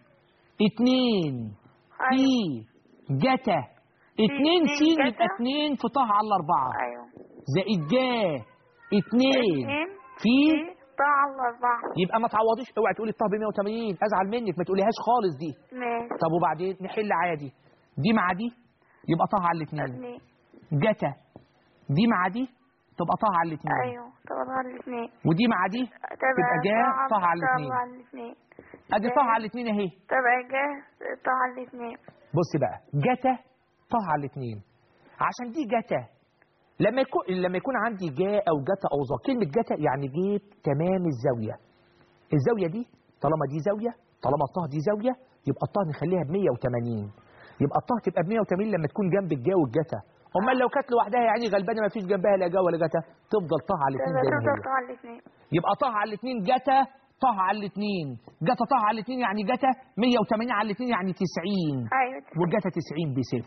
اتنين في جتا اتنين اتنين سين جتا. يبقى اتنين في طه على الاربعه أيوة زائد جا اتنين اتنين في طه على الأربعة يبقى ما تعوضيش اوعي تقولي الطه ب 180 ازعل منك ما تقوليهاش خالص دي ماشي طب وبعدين نحل عادي دي مع دي يبقى طه على الاثنين اتنين جتا دي مع دي تبقى طه على الاثنين أيوة طبعا على الاثنين ودي مع دي تبقى جا طه على الاثنين طه على الاثنين ادي طه على الاثنين اهي تبقى جا طه على الاثنين بص بقى جتا طه على الاثنين عشان دي جتا لما يكون لما يكون عندي جا او جتا او ظا كلمه جتا يعني جيب تمام الزاويه الزاويه دي طالما دي زاويه طالما الطه دي زاويه يبقى الطه نخليها ب 180 يبقى الطه تبقى ب 180 لما تكون جنب الجا والجتا امال لو كانت لوحدها يعني غلبانه ما فيش جنبها لا جا ولا جتا تفضل طه على الاثنين تبقى زي ما تفضل هي طه على الاثنين يبقى طه على الاثنين جتا طه على الاثنين جتا طه على الاثنين يعني جتا 180 على الاثنين يعني 90 أيوة والجتا 90 بصفر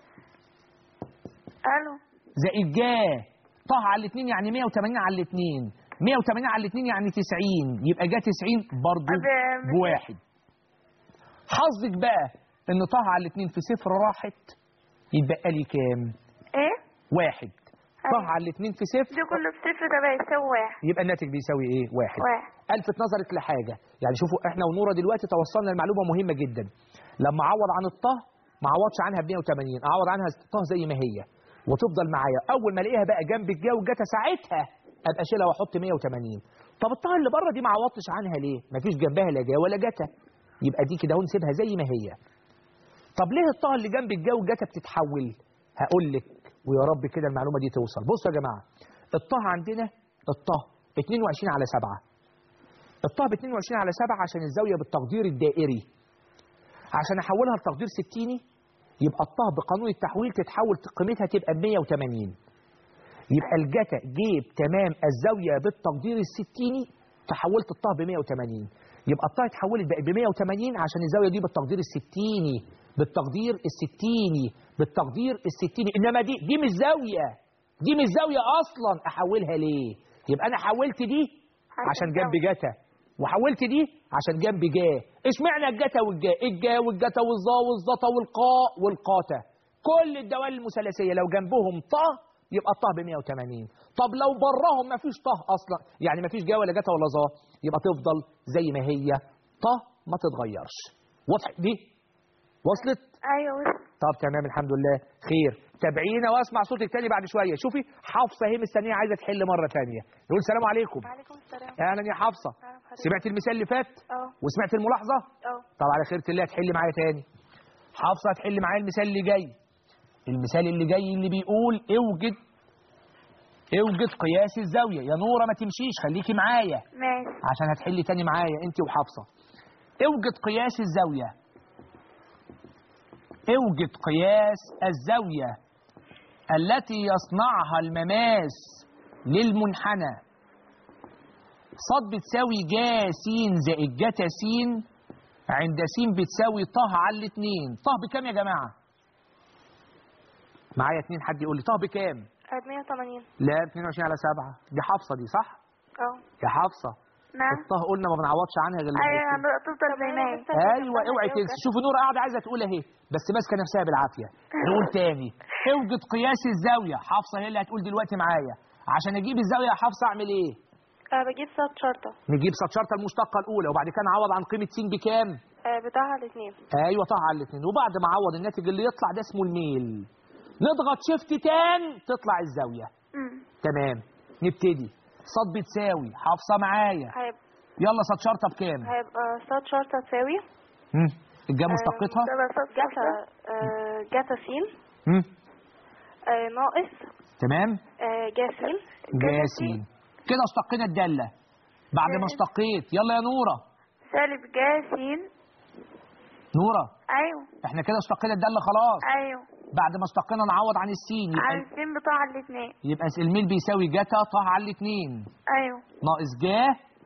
ألو زائد جا طه على الاثنين يعني 180 على الاثنين 180 على الاثنين يعني 90 يبقى جا 90 برضه ب- بواحد حظك بقى ان طه على الاثنين في صفر راحت يتبقى لي كام؟ ايه واحد طه أيوة. على الاثنين في صفر دي كله بصفر تبقى يساوي واحد يبقى الناتج بيساوي ايه؟ واحد واحد الفت نظرك لحاجه يعني شوفوا احنا ونوره دلوقتي توصلنا لمعلومه مهمه جدا لما اعوض عن الطه ما اعوضش عنها ب 180 اعوض عنها الطه زي ما هي وتفضل معايا اول ما الاقيها بقى جنب الجا والجتا ساعتها ابقى اشيلها واحط 180 طب الطه اللي بره دي ما عوضتش عنها ليه مفيش جنبها لا جا ولا جتا يبقى دي كده اهو نسيبها زي ما هي طب ليه الطه اللي جنب الجا والجتا بتتحول هقول لك ويا رب كده المعلومه دي توصل بصوا يا جماعه الطه عندنا الطه 22 على 7 الطه ب 22 على 7 عشان الزاويه بالتقدير الدائري عشان احولها لتقدير ستيني يبقى الطه بقانون التحويل تتحول قيمتها تبقى ب 180 يبقى الجتا جيب تمام الزاويه بالتقدير الستيني فحولت الطه ب 180 يبقى الطه اتحولت بقت ب 180 عشان الزاويه دي بالتقدير الستيني بالتقدير الستيني بالتقدير الستيني انما دي دي مش زاويه دي مش زاويه اصلا احولها ليه يبقى انا حولت دي عشان جنب جتا وحولت دي عشان جنب جا اشمعنى الجتا والجا الجا والجتا والظا والظتا والقاء والقاتا كل الدوال المثلثيه لو جنبهم طه يبقى الطه ب 180 طب لو براهم ما فيش طه اصلا يعني ما فيش جا ولا جتا ولا ظا يبقى تفضل زي ما هي طه ما تتغيرش واضح دي وصلت ايوه طب تمام الحمد لله خير تابعينا واسمع صوتك تاني بعد شويه شوفي حافظه هي مستنيه عايزه تحل مره تانية نقول سلام عليكم وعليكم السلام اهلا يا حافظه أهلا بحضرتك. سمعت المثال اللي فات اه وسمعت الملاحظه اه طب على خيرة الله هتحل معايا تاني حافظه هتحل معايا المثال اللي جاي المثال اللي جاي اللي بيقول اوجد اوجد قياس الزاويه يا نوره ما تمشيش خليكي معايا ماشي عشان هتحلي تاني معايا انت وحافظه اوجد قياس الزاويه اوجد قياس الزاويه التي يصنعها المماس للمنحنى صاد بتساوي جا س زائد جتا س عند س بتساوي ط على الاتنين ط بكام يا جماعه معايا اتنين حد يقول لي ط بكام 180 لا 22 على 7 دي حافظه دي صح اه يا حافظه نعم الطه قلنا ما بنعوضش عنها غير لما ايوه نكتب. هنبقى تفضل زي ما هي ايوه اوعي تنسي شوفي نور قاعده عايزه تقول اهي بس ماسكه نفسها بالعافيه نقول تاني اوجد قياس الزاويه حافظه هي اللي هتقول دلوقتي معايا عشان اجيب الزاويه يا حافظه اعمل ايه أه بجيب صوت شرطة نجيب سطشرطه المشتقه الاولى وبعد كده نعوض عن قيمه س بكام أه بتاعها الاثنين ايوه طه على الاثنين وبعد ما اعوض الناتج اللي يطلع ده اسمه الميل نضغط شيفت تان تطلع الزاويه تمام نبتدي صاد بتساوي حافظه معايا هيبقى يلا سطشرطه بكام هيبقى صوت شرطة تساوي مم. الجا آه، مشتقتها تبقى صوت جتا آه، جتا سين مم. آه، ناقص تمام آه، جاسين جاسين كده اشتقينا الدالة بعد ما اشتقيت يلا يا نورة سالب جاسين نورة ايوه احنا كده اشتقينا الدالة خلاص ايوه بعد ما اشتقينا نعوض عن السين على يبقى, السين بتاع الاثنين يبقى الميل بيساوي جتا طه على الاتنين ايوه ناقص جا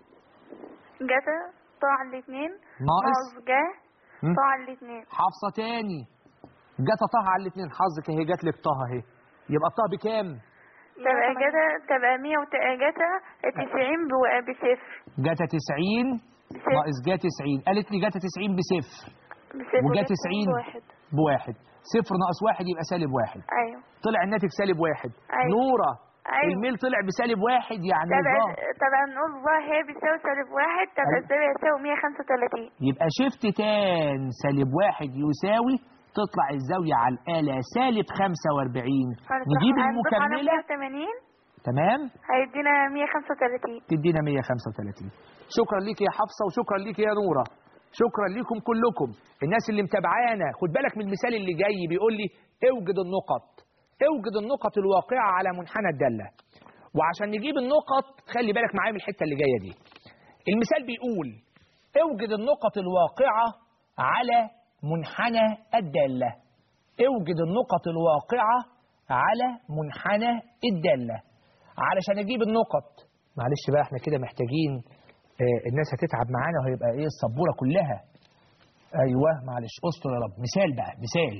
جتا بتاع الاثنين ناقص ناقص جا مم. بتاع الاثنين حافظة تاني جتا طه على الاتنين حظك اهي جات لك طه اهي يبقى الطه بكام تبقى جتا تبقى 100 وت... جتا 90 بو- بصفر جتا 90 بصفر ناقص جا 90 قالت لي جتا 90 بصفر بصفر وجا وجتا 90 بواحد بواحد صفر ناقص واحد يبقى سالب واحد ايوه طلع الناتج سالب واحد أيوة. نورة أيوة. الميل طلع بسالب واحد يعني تبقى ظهر تبقى نقول ظا هي بتساوي سالب واحد تبقى أيوة. الزاوية تساوي 135 يبقى شيفت تان سالب واحد يساوي تطلع الزاوية على الآلة سالب 45 نجيب هنضيف على المكملة 180 تمام هيدينا 135 تدينا 135 شكرا ليك يا حفصة وشكرا ليك يا نورة شكرا لكم كلكم الناس اللي متابعانا خد بالك من المثال اللي جاي بيقول لي اوجد النقط اوجد النقط الواقعة على منحنى الدالة وعشان نجيب النقط خلي بالك معايا من الحتة اللي جاية دي المثال بيقول اوجد النقط الواقعة على منحنى الدالة اوجد النقط الواقعة على منحنى الدالة علشان اجيب النقط معلش بقى احنا كده محتاجين آه، الناس هتتعب معانا وهيبقى ايه السبوره كلها ايوه معلش استر يا رب مثال بقى مثال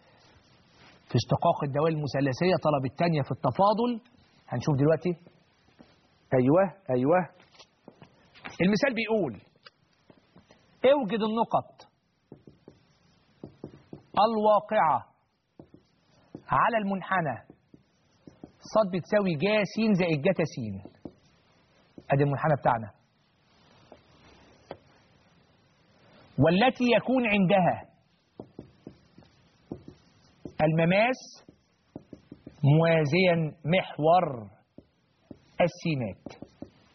في اشتقاق الدوال المثلثيه طلب الثانيه في التفاضل هنشوف دلوقتي ايوه ايوه المثال بيقول اوجد النقط الواقعه على المنحنى صاد بتساوي جا س زائد جتا س ادي المنحنى بتاعنا والتي يكون عندها المماس موازيا محور السينات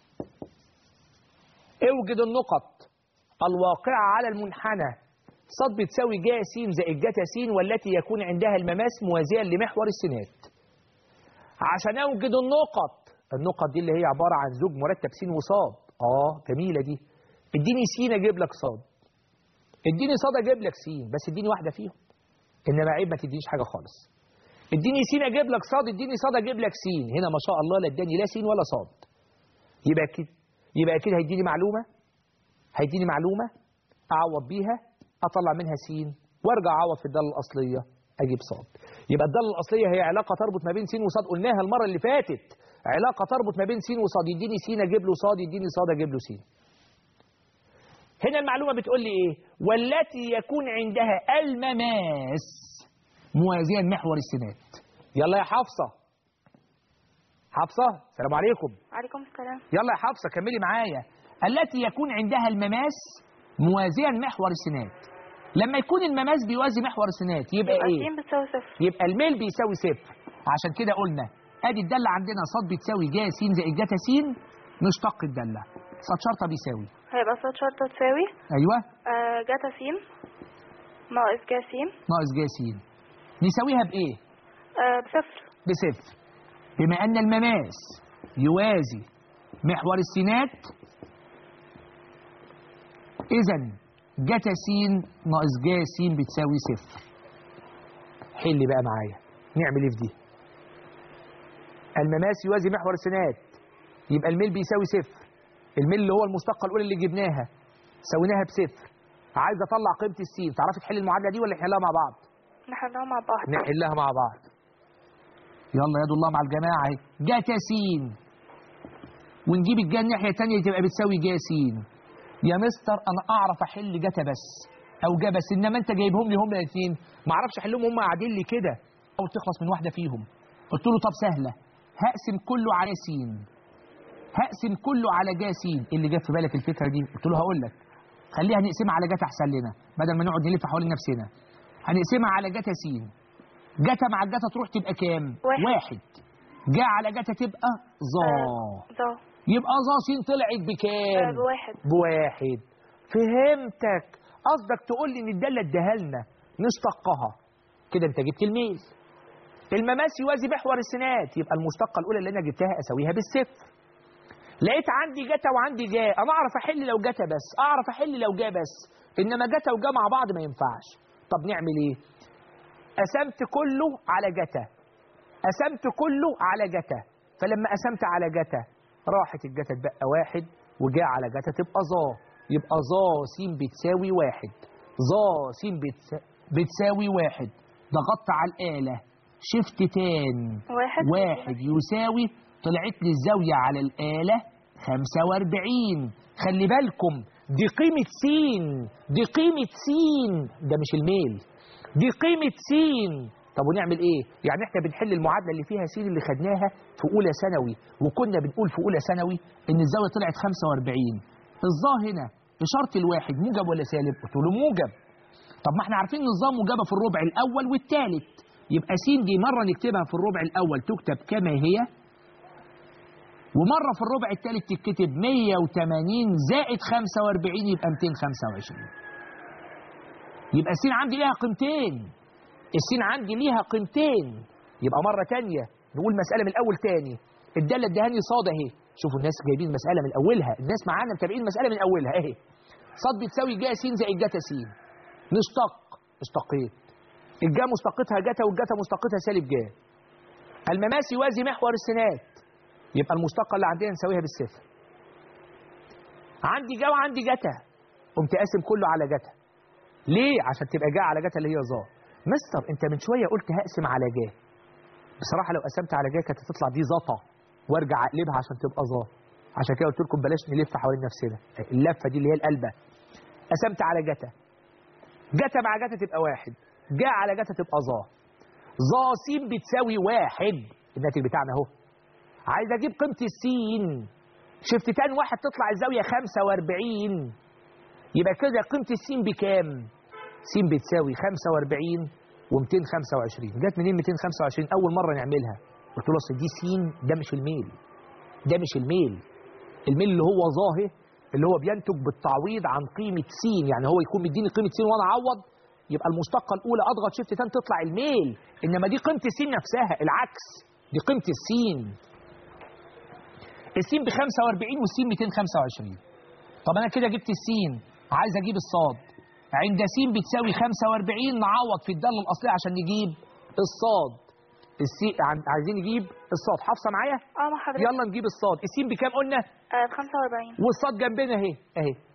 اوجد النقط الواقعة على المنحنى صاد بتساوي جا س زائد جتا س والتي يكون عندها المماس موازيا لمحور السينات عشان اوجد النقط النقط دي اللي هي عبارة عن زوج مرتب س وصاد اه جميلة دي اديني س اجيب لك صاد اديني صاد اجيب لك س بس اديني واحدة فيهم انما عيب ما تدينيش حاجة خالص اديني س اجيب لك صاد اديني صاد اجيب لك س هنا ما شاء الله لا اداني لا س ولا صاد يبقى كده يبقى كده هيديني معلومة هيديني معلومة أعوض بيها أطلع منها س وارجع أعوض في الدالة الأصلية أجيب صاد يبقى الدالة الأصلية هي علاقة تربط ما بين س وصاد قلناها المرة اللي فاتت علاقة تربط ما بين س وصاد يديني س أجيب له صاد يديني صاد أجيب له س هنا المعلومة بتقول لي إيه والتي يكون عندها المماس موازيا محور السينات يلا يا حفصة حفصة السلام عليكم عليكم السلام يلا يا حفصة كملي معايا التي يكون عندها المماس موازيا محور السينات لما يكون المماس بيوازي محور السينات يبقى يبقى ايه س بتساوي صفر يبقى الميل بيساوي صفر عشان كده قلنا ادي الدالة عندنا صاد بتساوي جا س زائد جاتا س نشتق الدالة صاد شرطة بيساوي هيبقى صاد شرطة تساوي ايوه آه، جاتا س ناقص جا س ناقص جا س نساويها بايه آه، بصفر بصفر بما ان المماس يوازي محور السينات اذا جتا س ناقص جا س بتساوي صفر حل بقى معايا نعمل ايه في دي المماس يوازي محور السينات يبقى الميل بيساوي صفر الميل اللي هو المشتقه الاولى اللي جبناها سويناها بصفر عايز اطلع قيمه السين تعرفي تحل المعادله دي ولا نحلها مع بعض نحلها مع بعض نحلها مع بعض يلا يد الله مع الجماعة اهي جاتا سين ونجيب الجا الناحية التانية تبقى بتساوي جا سين يا مستر أنا أعرف أحل جاتا بس أو جا بس إنما أنت جايبهم لي هم الاثنين ما أعرفش أحلهم هم قاعدين لي كده أو تخلص من واحدة فيهم قلت له طب سهلة هقسم كله على سين هقسم كله على جا سين اللي جاب في بالك الفكرة دي قلت له هقول لك خليها نقسمها على جاتا أحسن لنا بدل ما نقعد نلف حوالين نفسنا هنقسمها على جاتا سين جاتا مع الجاتا تروح تبقى كام؟ واحد. واحد جا على جاتا تبقى ظا ظا يبقى ظا سين طلعت آه، بكام؟ بواحد بواحد فهمتك قصدك تقول لي ان الداله اداها لنا نشتقها كده انت جبت الميل المماس يوازي محور السينات يبقى المشتقه الاولى اللي انا جبتها اساويها بالصفر لقيت عندي جتا وعندي جا انا اعرف احل لو جتا بس اعرف احل لو جا بس انما جتا وجا مع بعض ما ينفعش طب نعمل ايه قسمت كله على جتا قسمت كله على جتا فلما قسمت على جتا راحت الجتا تبقى واحد وجا على جتا تبقى ظا يبقى ظا س بتساوي واحد ظا س بتسا- بتساوي واحد ضغطت على الآلة شفت تان واحد واحد يساوي طلعت لي الزاوية على الآلة 45 خلي بالكم دي قيمة س دي قيمة س ده مش الميل دي قيمة س طب ونعمل ايه؟ يعني احنا بنحل المعادلة اللي فيها س اللي خدناها في أولى ثانوي وكنا بنقول في أولى ثانوي إن الزاوية طلعت 45 الظا هنا إشارة الواحد موجب ولا سالب؟ قلت له موجب طب ما احنا عارفين ان الظا موجبة في الربع الأول والثالث يبقى س دي مرة نكتبها في الربع الأول تكتب كما هي ومرة في الربع الثالث تتكتب 180 زائد 45 يبقى 225 يبقى السين عندي ليها قيمتين السين عندي ليها قيمتين يبقى مرة تانية نقول مسألة من الأول تاني الدالة ادهاني صاد اهي شوفوا الناس جايبين المسألة من أولها الناس معانا متابعين المسألة من أولها اهي صاد بتساوي جا س زائد جتا س نشتق اشتقيت الجا مشتقتها جتا والجتا مشتقتها سالب جا المماس يوازي محور السينات يبقى المشتقة اللي عندنا نساويها بالصفر عندي جا وعندي جتا قمت قاسم كله على جتا ليه عشان تبقى جا على جتا اللي هي ظا مستر انت من شويه قلت هقسم على جا بصراحه لو قسمت على جا كانت هتطلع دي زطا وارجع اقلبها عشان تبقى ظا عشان كده قلت لكم بلاش نلف حوالين نفسنا اللفه دي اللي هي القلبه قسمت على جتا جتا مع جتا تبقى واحد جا على جتا تبقى ظا ظا س بتساوي واحد الناتج بتاعنا اهو عايز اجيب قيمه السين شفت تاني واحد تطلع الزاويه 45 يبقى كده قيمه السين بكام س بتساوي 45 و225 جت منين 225 اول مره نعملها قلت له اصل دي س ده مش الميل ده مش الميل الميل اللي هو ظاهر اللي هو بينتج بالتعويض عن قيمه س يعني هو يكون مديني قيمه س وانا اعوض يبقى المشتقه الاولى اضغط شيفت تان تطلع الميل انما دي قيمه السين نفسها العكس دي قيمه السين السين ب 45 والسين 225 طب انا كده جبت السين عايز اجيب الصاد عند س بتساوي 45 نعوض في الداله الاصليه عشان نجيب الصاد السي عن- عايزين نجيب الصاد حافظه معايا اه مع حضرتك يلا نجيب الصاد السين بكام قلنا آه، 45 والصاد جنبنا اهي اهي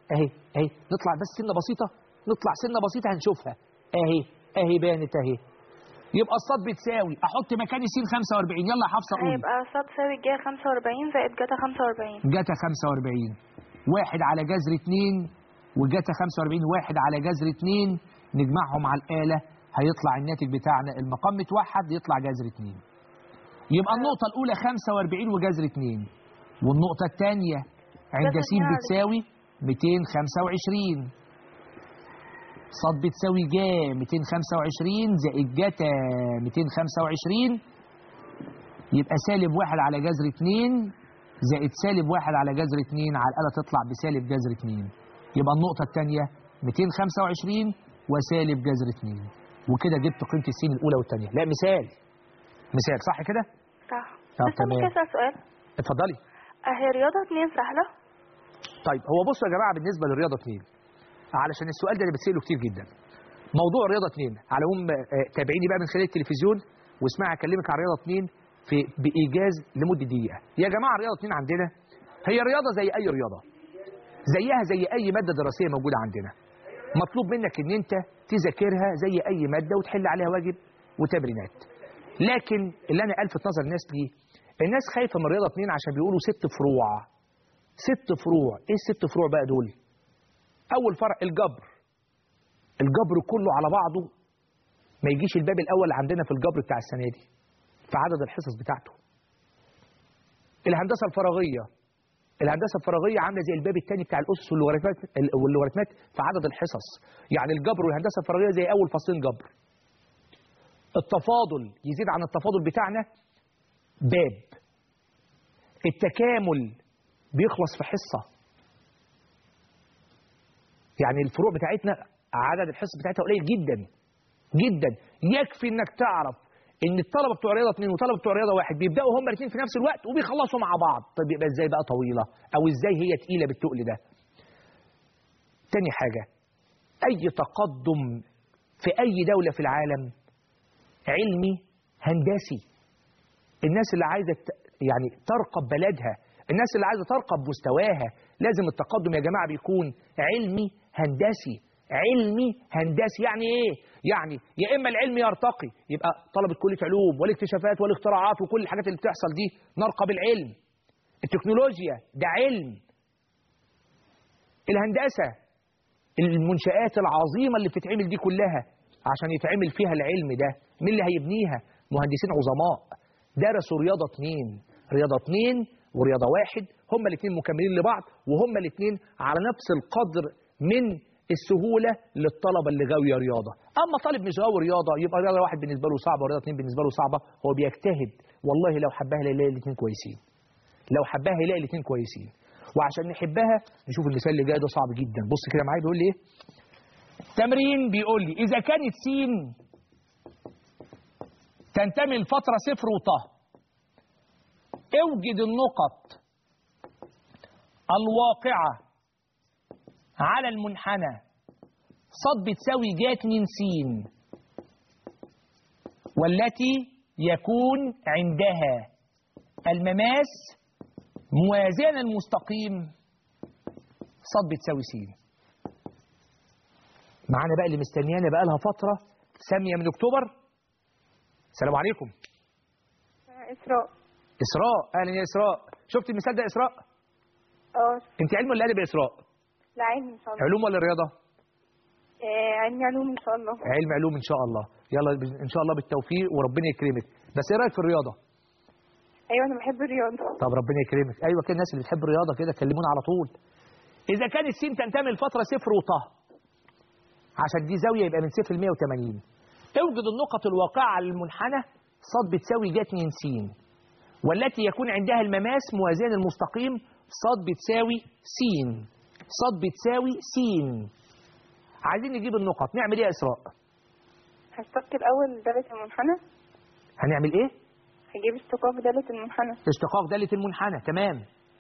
اهي اهي نطلع بس سنه بسيطه نطلع سنه بسيطه هنشوفها اهي اهي بانت اهي يبقى الصاد بتساوي احط مكاني س 45 يلا يا حفصه قولي هيبقى صاد تساوي جا 45 زائد جاتا 45 جاتا 45 واحد على جذر 2 وجاتا 45 واحد على جذر 2 نجمعهم على الآلة هيطلع الناتج بتاعنا المقام متوحد يطلع جذر 2 يبقى النقطة الأولى 45 وجذر 2 والنقطة الثانية عند جذر س اتنين على بتساوي 225 صاد بتساوي جا 225 زائد جاتا 225 يبقى سالب واحد على جذر 2 زائد سالب واحد على جذر 2 على الآلة تطلع بسالب جذر 2 يبقى النقطة الثانية 225 وسالب جذر 2 وكده جبت قيمة السين الأولى والثانية لا مثال مثال صح كده؟ صح طب بس ممكن تمام. اسال سؤال اتفضلي اهي رياضة اتنين سهلة طيب هو بصوا يا جماعة بالنسبة للرياضة 2 علشان السؤال ده اللي بتسأله كتير جدا موضوع الرياضة 2 على هم آه، تابعيني بقى من خلال التلفزيون واسمعي اكلمك عن الرياضة 2 في بإيجاز لمدة دقيقة يا جماعة الرياضة 2 عندنا هي رياضة زي أي رياضة زيها زي أي مادة دراسية موجودة عندنا مطلوب منك ان انت تذاكرها زي اي مادة وتحل عليها واجب وتمرينات لكن اللي انا الفت نظر الناس ليه الناس خايفة من الرياضة 2 عشان بيقولوا ست فروع ست فروع ايه الست فروع بقى دول اول فرع الجبر الجبر كله على بعضه ما يجيش الباب الاول عندنا في الجبر بتاع السنه دي في عدد الحصص بتاعته الهندسه الفراغيه الهندسه الفراغيه عامله زي الباب الثاني بتاع الاسس واللوغاريتمات واللوغاريتمات في عدد الحصص يعني الجبر والهندسه الفراغيه زي اول فصلين جبر التفاضل يزيد عن التفاضل بتاعنا باب التكامل بيخلص في حصه يعني الفروع بتاعتنا عدد الحصص بتاعتها قليل جدا جدا يكفي انك تعرف ان الطلبه بتوع رياضه اثنين وطلبه بتوع رياضه واحد بيبداوا هما الاثنين في نفس الوقت وبيخلصوا مع بعض طب يبقى ازاي بقى طويله او ازاي هي تقيله بالتقل ده تاني حاجه اي تقدم في اي دوله في العالم علمي هندسي الناس اللي عايزه ت- يعني ترقب بلدها الناس اللي عايزه ترقب مستواها لازم التقدم يا جماعه بيكون علمي هندسي علمي هندسي يعني ايه يعني يا اما العلم يرتقي يبقى طلبه كليه علوم والاكتشافات والاختراعات وكل الحاجات اللي بتحصل دي نرقب العلم التكنولوجيا ده علم الهندسه المنشآت العظيمة اللي بتتعمل دي كلها عشان يتعمل فيها العلم ده مين اللي هيبنيها مهندسين عظماء درسوا رياضة اتنين رياضة اتنين ورياضة واحد هما الاتنين مكملين لبعض وهما الاتنين على نفس القدر من السهولة للطلبة اللي غاوية رياضة أما طالب مش غاوي رياضة يبقى رياضة واحد بالنسبة له صعبة ورياضة اتنين بالنسبة له صعبة هو بيجتهد والله لو حبها هيلاقي الاتنين كويسين لو حبها هيلاقي الاتنين كويسين وعشان نحبها نشوف المثال اللي جاي ده صعب جدا بص كده معايا بيقول لي ايه تمرين بيقول لي اذا كانت س تنتمي لفتره صفر وطه اوجد النقط الواقعه على المنحنى ص بتساوي ج 2 س والتي يكون عندها المماس موازنا المستقيم ص بتساوي س معانا بقى اللي مستنيانا بقى لها فترة سامية من أكتوبر السلام عليكم إسراء إسراء أهلا يا إسراء شفت المثال ده إسراء اه أنت علم ولا أدب يا إسراء لا علم إن شاء الله علوم ولا رياضة آه، علم علوم إن شاء الله علم علوم إن شاء الله يلا إن شاء الله بالتوفيق وربنا يكرمك بس إيه رأيك في الرياضة أيوة أنا بحب الرياضة طب ربنا يكرمك ايوه كده الناس اللي بتحب الرياضه كده كلمونا على طول اذا كانت س تنتمي لفتره صفر وطه عشان دي زاويه يبقى من صفر ل 180 اوجد النقط الواقعه على المنحنى ص بتساوي ج 2 س والتي يكون عندها المماس موازين المستقيم ص بتساوي س ص بتساوي س عايزين نجيب النقط نعمل ايه يا اسراء هشتق الأول دالة المنحنى هنعمل ايه هجيب اشتقاق دالة المنحنى اشتقاق داله المنحنى تمام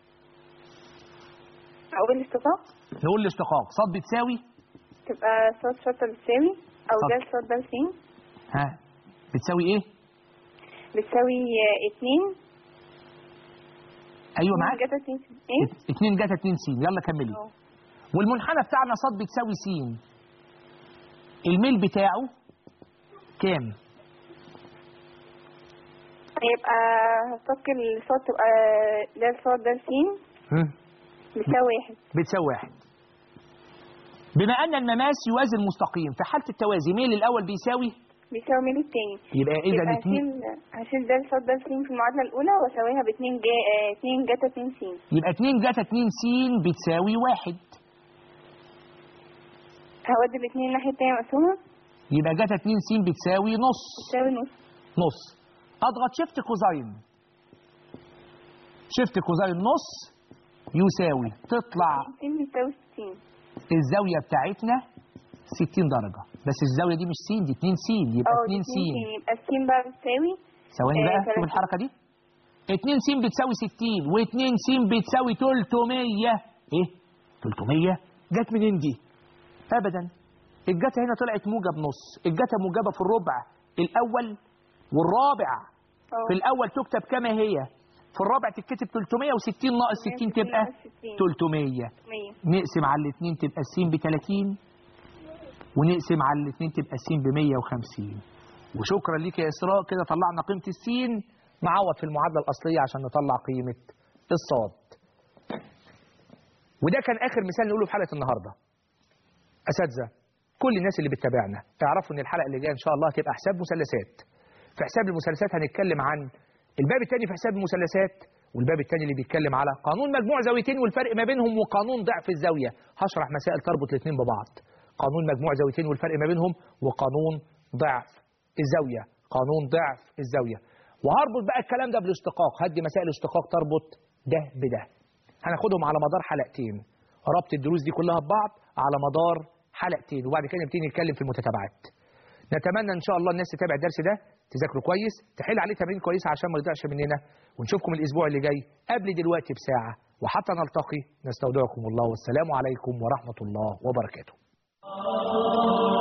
أول اشتقاق نقول الاشتقاق ص بتساوي تبقى صاد شرطة بتساوي أو صاد. دال صاد دال س ها بتساوي ايه بتساوي آه، اتنين ايوه معاك جتا اتنين س- ايه؟ 2 جاتا 2 س يلا كملي اه. والمنحنى بتاعنا صاد بتساوي س الميل بتاعه كام هيبقى هفك الصاد تبقى ده الصاد ده سين هم؟ بتساوي واحد بتساوي واحد بما ان المماس يوازي المستقيم في حاله التوازي ميل الاول بيساوي بيساوي ميل التاني يبقى اذا يبقى اتنين هشيل هشيل ده الصاد ده سين في المعادلة الأولى وأساويها باتنين جا آه، اتنين جاتا اتنين سين يبقى 2 جاتا 2 س بتساوي واحد هودي الاتنين الناحية التانية مقسومة يبقى جاتا 2 س بتساوي نص بتساوي نص نص اضغط شيفت كوزاين شيفت كوزاين نص يساوي تطلع سين بتساوي ستين الزاويه بتاعتنا 60 درجه بس الزاويه دي مش س دي 2 س يبقى اه 2 دي س اتنين سين يبقى السين بقى بتساوي ثواني آه، بقى شوف تلاتين. الحركه دي 2 س بتساوي 60 و2 س بتساوي 300 ايه 300 جت منين دي ابدا الجتا هنا طلعت موجب نص الجتا موجبه في الربع الاول والرابع اه في الاول تكتب كما هي في الرابع تتكتب 360 ناقص 60 تبقى 300 مية نقسم على الاثنين تبقى س ب 30 ونقسم على الاثنين تبقى س ب 150 وشكرا ليك يا اسراء كده طلعنا قيمه السين معوض في المعادله الاصليه عشان نطلع قيمه الصاد وده كان اخر مثال نقوله في حلقه النهارده اساتذه كل الناس اللي بتتابعنا اعرفوا ان الحلقه اللي جايه ان شاء الله هتبقى حساب مثلثات في حساب المثلثات هنتكلم عن الباب الثاني في حساب المثلثات والباب الثاني اللي بيتكلم على قانون مجموع زاويتين والفرق ما بينهم وقانون ضعف الزاويه هشرح مسائل تربط الاثنين ببعض قانون مجموع زاويتين والفرق ما بينهم وقانون ضعف الزاويه قانون ضعف الزاويه وهربط بقى الكلام ده بالاشتقاق هدي مسائل اشتقاق تربط ده بده هناخدهم على مدار حلقتين ربط الدروس دي كلها ببعض على مدار حلقتين وبعد كده نبتدي نتكلم في المتتابعات نتمنى ان شاء الله الناس تتابع الدرس ده تذاكره كويس تحل عليه تمارين كويسه عشان ما يضيعش مننا ونشوفكم الاسبوع اللي جاي قبل دلوقتي بساعه وحتى نلتقي نستودعكم الله والسلام عليكم ورحمه الله وبركاته